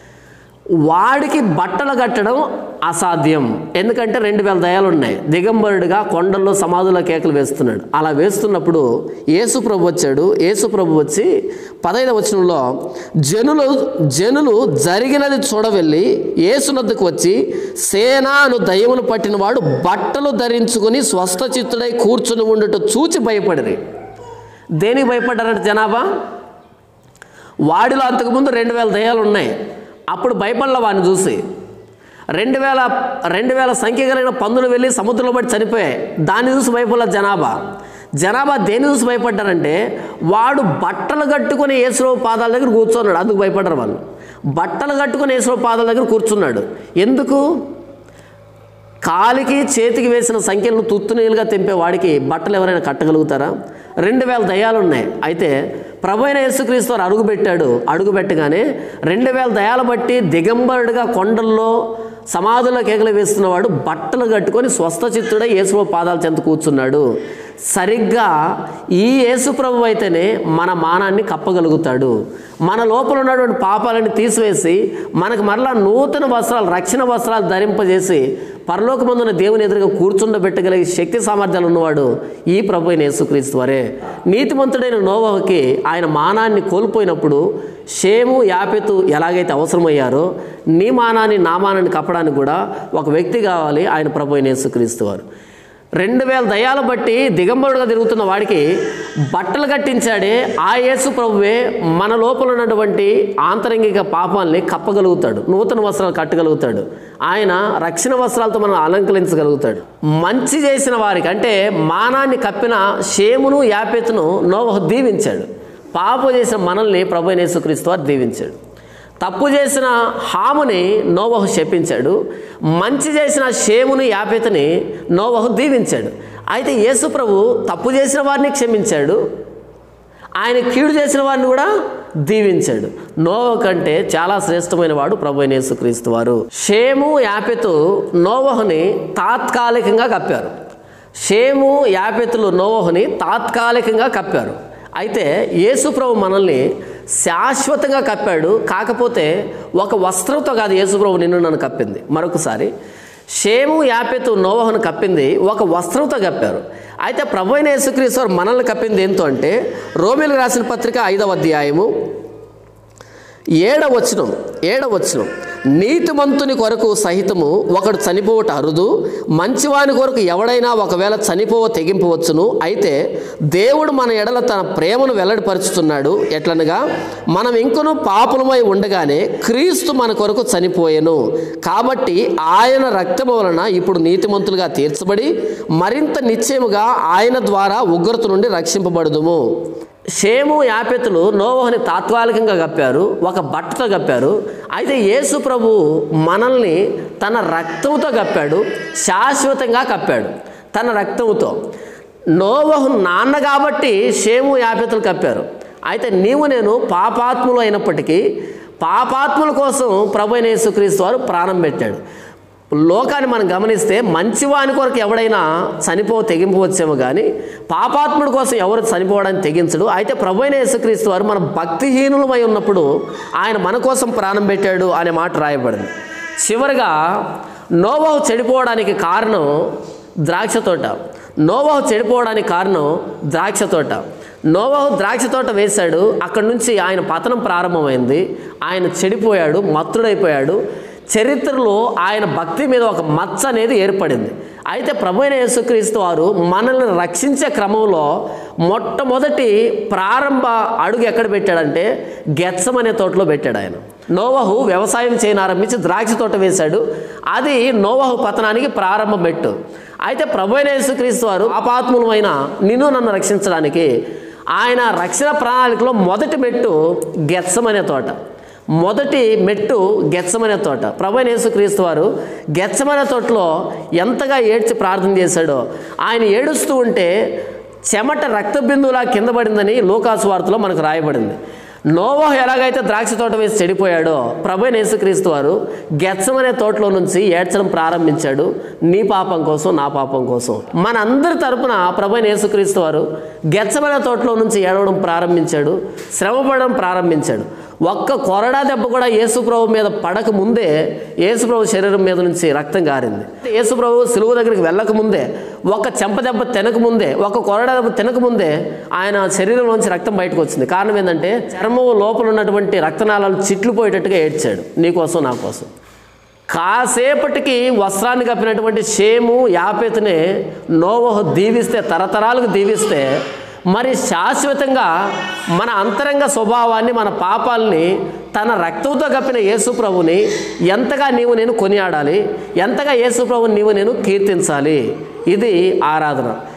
వాడికి బట్టలు కట్టడం అసాధ్యం ఎందుకంటే రెండు వేల దయాలు ఉన్నాయి దిగంబరుడిగా కొండల్లో సమాధుల కేకలు వేస్తున్నాడు అలా వేస్తున్నప్పుడు యేసు ప్రభు వచ్చాడు యేసు ప్రభు వచ్చి పదైదవ వచనంలో జనులు జనులు జరిగినది చూడవెళ్ళి యేసునద్దకు వచ్చి సేనాను దయ్యములు పట్టినవాడు బట్టలు ధరించుకుని స్వస్థ చిత్తుడై కూర్చుని ఉండుట చూచి భయపడిరి దేనికి భయపడ్డారంటే జనాభా వాడిలో అంతకుముందు రెండు వేల దయ్యాలు ఉన్నాయి అప్పుడు భయపడల వాడిని చూసి రెండు వేల రెండు వేల సంఖ్య కలిగిన పందులు వెళ్ళి సముద్రంలో పడి చనిపోయాయి దాన్ని చూసి భయపడల జనాభా జనాభా దేని చూసి భయపడ్డారంటే వాడు బట్టలు కట్టుకొని యేసురావు పాదాల దగ్గర కూర్చున్నాడు అందుకు భయపడ్డారు వాళ్ళు బట్టలు కట్టుకొని యేసురావు పాదాల దగ్గర కూర్చున్నాడు ఎందుకు కాలికి చేతికి వేసిన సంఖ్యలను తుత్తునీలుగా తెంపే వాడికి బట్టలు ఎవరైనా కట్టగలుగుతారా రెండు వేల దయాలు ఉన్నాయి అయితే ప్రభు అయిన యేసుక్రీస్తు వారు అడుగు పెట్టాడు అడుగు పెట్టగానే రెండు వేల దయాలు బట్టి దిగంబరుడిగా కొండల్లో సమాధుల్లో కేకలు వేస్తున్నవాడు బట్టలు కట్టుకొని స్వస్థ చిత్తుడై యేసు పాదాల చెంత కూర్చున్నాడు సరిగ్గా ఈ యేసు ప్రభు అయితేనే మన మానాన్ని కప్పగలుగుతాడు మన లోపల ఉన్నటువంటి పాపాలని తీసివేసి మనకు మరలా నూతన వస్త్రాలు రక్షణ వస్త్రాలు ధరింపజేసి పరలోకమందున దేవుని ఎదురుగా కూర్చుండబెట్టగలిగే శక్తి సామర్థ్యాలు ఉన్నవాడు ఈ ప్రభు అయిన యేసుక్రీస్తు వారే నీతిమంతుడైన నోవహకి ఆయన మానాన్ని కోల్పోయినప్పుడు షేము యాపెతు ఎలాగైతే అవసరమయ్యారో నీ మానాన్ని నా మానాన్ని కప్పడానికి కూడా ఒక వ్యక్తి కావాలి ఆయన ప్రభు అయిన యేసుక్రీస్తు వారు రెండు వేల దయాలు బట్టి దిగంబరుడుగా తిరుగుతున్న వాడికి బట్టలు కట్టించాడే ఆ యేసు ప్రభువే మన లోపల ఉన్నటువంటి ఆంతరంగిక పాపాల్ని కప్పగలుగుతాడు నూతన వస్త్రాలు కట్టగలుగుతాడు ఆయన రక్షణ వస్త్రాలతో మనం అలంకరించగలుగుతాడు మంచి చేసిన వారికి అంటే మానాన్ని కప్పిన షేమును యాపెతును నోవహు దీవించాడు పాపం చేసిన మనల్ని ప్రభు అయిన యేసుక్రీస్తు వారు దీవించాడు తప్పు చేసిన హాముని నోవహు శపించాడు మంచి చేసిన షేముని యాపెతని నోవహు దీవించాడు అయితే యేసు ప్రభు తప్పు చేసిన వారిని క్షమించాడు ఆయన కీడు చేసిన వారిని కూడా దీవించాడు నోవ కంటే చాలా శ్రేష్టమైన వాడు ప్రభు అయిన యేసుక్రీస్తు వారు షేము యాపెతు నోవహుని తాత్కాలికంగా కప్పారు షేము యాపెతులు నోవహుని తాత్కాలికంగా కప్పారు అయితే యేసు ప్రభు మనల్ని శాశ్వతంగా కప్పాడు కాకపోతే ఒక వస్త్రంతో కాదు యేసు ప్రభు నిన్ను నన్ను కప్పింది మరొకసారి షేము యాపెతు నోవహును కప్పింది ఒక వస్త్రంతో కప్పారు అయితే ప్రభు అయిన యేసుక్రీస్తు వారు మనల్ని కప్పింది ఏంటో అంటే రోమిలకు రాసిన పత్రిక ఐదవ అధ్యాయము ఏడవచనం ఏడవచనం నీతిమంతుని కొరకు సహితము ఒకడు చనిపోవట అరుదు మంచివాని కొరకు ఎవడైనా ఒకవేళ చనిపోవ తెగింపవచ్చును అయితే దేవుడు మన ఎడల తన ప్రేమను వెల్లడిపరుచుతున్నాడు ఎట్లనగా మనం ఇంకను పాపులమై ఉండగానే క్రీస్తు మన కొరకు చనిపోయెను కాబట్టి ఆయన రక్తము వలన ఇప్పుడు నీతిమంతులుగా తీర్చబడి మరింత నిశ్చయముగా ఆయన ద్వారా ఉగ్రత నుండి రక్షింపబడుదుము షేము యాపెతులు నోవహని తాత్కాలికంగా కప్పారు ఒక బట్టతో కప్పారు అయితే యేసు ప్రభు మనల్ని తన రక్తంతో కప్పాడు శాశ్వతంగా కప్పాడు తన రక్తంతో నోవహు నాన్న కాబట్టి షేము యాపెతులు కప్పారు అయితే నీవు నేను పాపాత్ములు అయినప్పటికీ పాపాత్ముల కోసం ప్రభు అయిన యేసుక్రీస్తు వారు ప్రాణం పెట్టాడు లోకాన్ని మనం గమనిస్తే మంచివాని కొరకు ఎవడైనా చనిపో తెగింపవచ్చేమో కానీ పాపాత్ముడి కోసం ఎవరు చనిపోవడానికి తెగించడు అయితే ప్రభు అయిన యేసుక్రీస్తు వారు మన భక్తిహీనులమై ఉన్నప్పుడు ఆయన మన కోసం ప్రాణం పెట్టాడు అనే మాట రాయబడింది చివరిగా నోవహు చెడిపోవడానికి కారణం ద్రాక్ష తోట నోవహు చెడిపోవడానికి కారణం ద్రాక్ష తోట నోవహు ద్రాక్ష తోట వేశాడు అక్కడి నుంచి ఆయన పతనం ప్రారంభమైంది ఆయన చెడిపోయాడు మత్తుడైపోయాడు చరిత్రలో ఆయన భక్తి మీద ఒక మచ్చ అనేది ఏర్పడింది అయితే ప్రభు అయిన యేసుక్రీస్తు వారు మనల్ని రక్షించే క్రమంలో మొట్టమొదటి ప్రారంభ అడుగు ఎక్కడ పెట్టాడంటే గెచ్చం అనే తోటలో పెట్టాడు ఆయన నోవహు వ్యవసాయం చేయని ఆరంభించి ద్రాక్ష తోట వేశాడు అది నోవహు పతనానికి ప్రారంభ మెట్టు అయితే ప్రభు అయిన యేసుక్రీస్తు వారు పాపాత్ములమైన నిన్ను నన్ను రక్షించడానికి ఆయన రక్షణ ప్రణాళికలో మొదటి మెట్టు గెచ్చమనే తోట మొదటి మెట్టు గెచ్చమనే తోట ప్రభు అయిన యేసుక్రీస్తు వారు గెచ్చమనే తోటలో ఎంతగా ఏడ్చి ప్రార్థన చేశాడో ఆయన ఏడుస్తూ ఉంటే చెమట రక్త బిందువులా కింద పడిందని లోకాసు వార్తలో మనకు రాయబడింది నోవహు ఎలాగైతే ద్రాక్ష తోట వేసి చెడిపోయాడో ప్రభు అయిన యేసుక్రీస్తు వారు గెచ్చమనే తోటలో నుంచి ఏడ్చడం ప్రారంభించాడు నీ పాపం కోసం నా పాపం కోసం మనందరి తరపున ప్రభు అయిన యేసుక్రీస్తు వారు గెచ్చమనే తోటలో నుంచి ఏడవడం ప్రారంభించాడు శ్రమపడడం ప్రారంభించాడు ఒక్క కొరడా దెబ్బ కూడా యేసుప్రభు మీద పడక ముందే యేసుప్రభు శరీరం మీద నుంచి రక్తం గారింది యేసుప్రభు సిలువు దగ్గరికి వెళ్ళక ముందే ఒక చెంప దెబ్బ తినక ముందే ఒక కొరడా దెబ్బ తినక ముందే ఆయన శరీరంలోంచి రక్తం బయటకు వచ్చింది కారణం ఏంటంటే చర్మం లోపల ఉన్నటువంటి రక్తనాళాలు చిట్లు పోయేటట్టుగా ఏడ్చాడు నీకోసం నా కోసం కాసేపటికి వస్త్రాన్ని కప్పినటువంటి షేము యాపేతునే నోవహు దీవిస్తే తరతరాలకు దీవిస్తే మరి శాశ్వతంగా మన అంతరంగ స్వభావాన్ని మన పాపాలని తన రక్తంతో కప్పిన యేసు ప్రభుని ఎంతగా నీవు నేను కొనియాడాలి ఎంతగా యేసు ప్రభుని నీవు నేను కీర్తించాలి ఇది ఆరాధన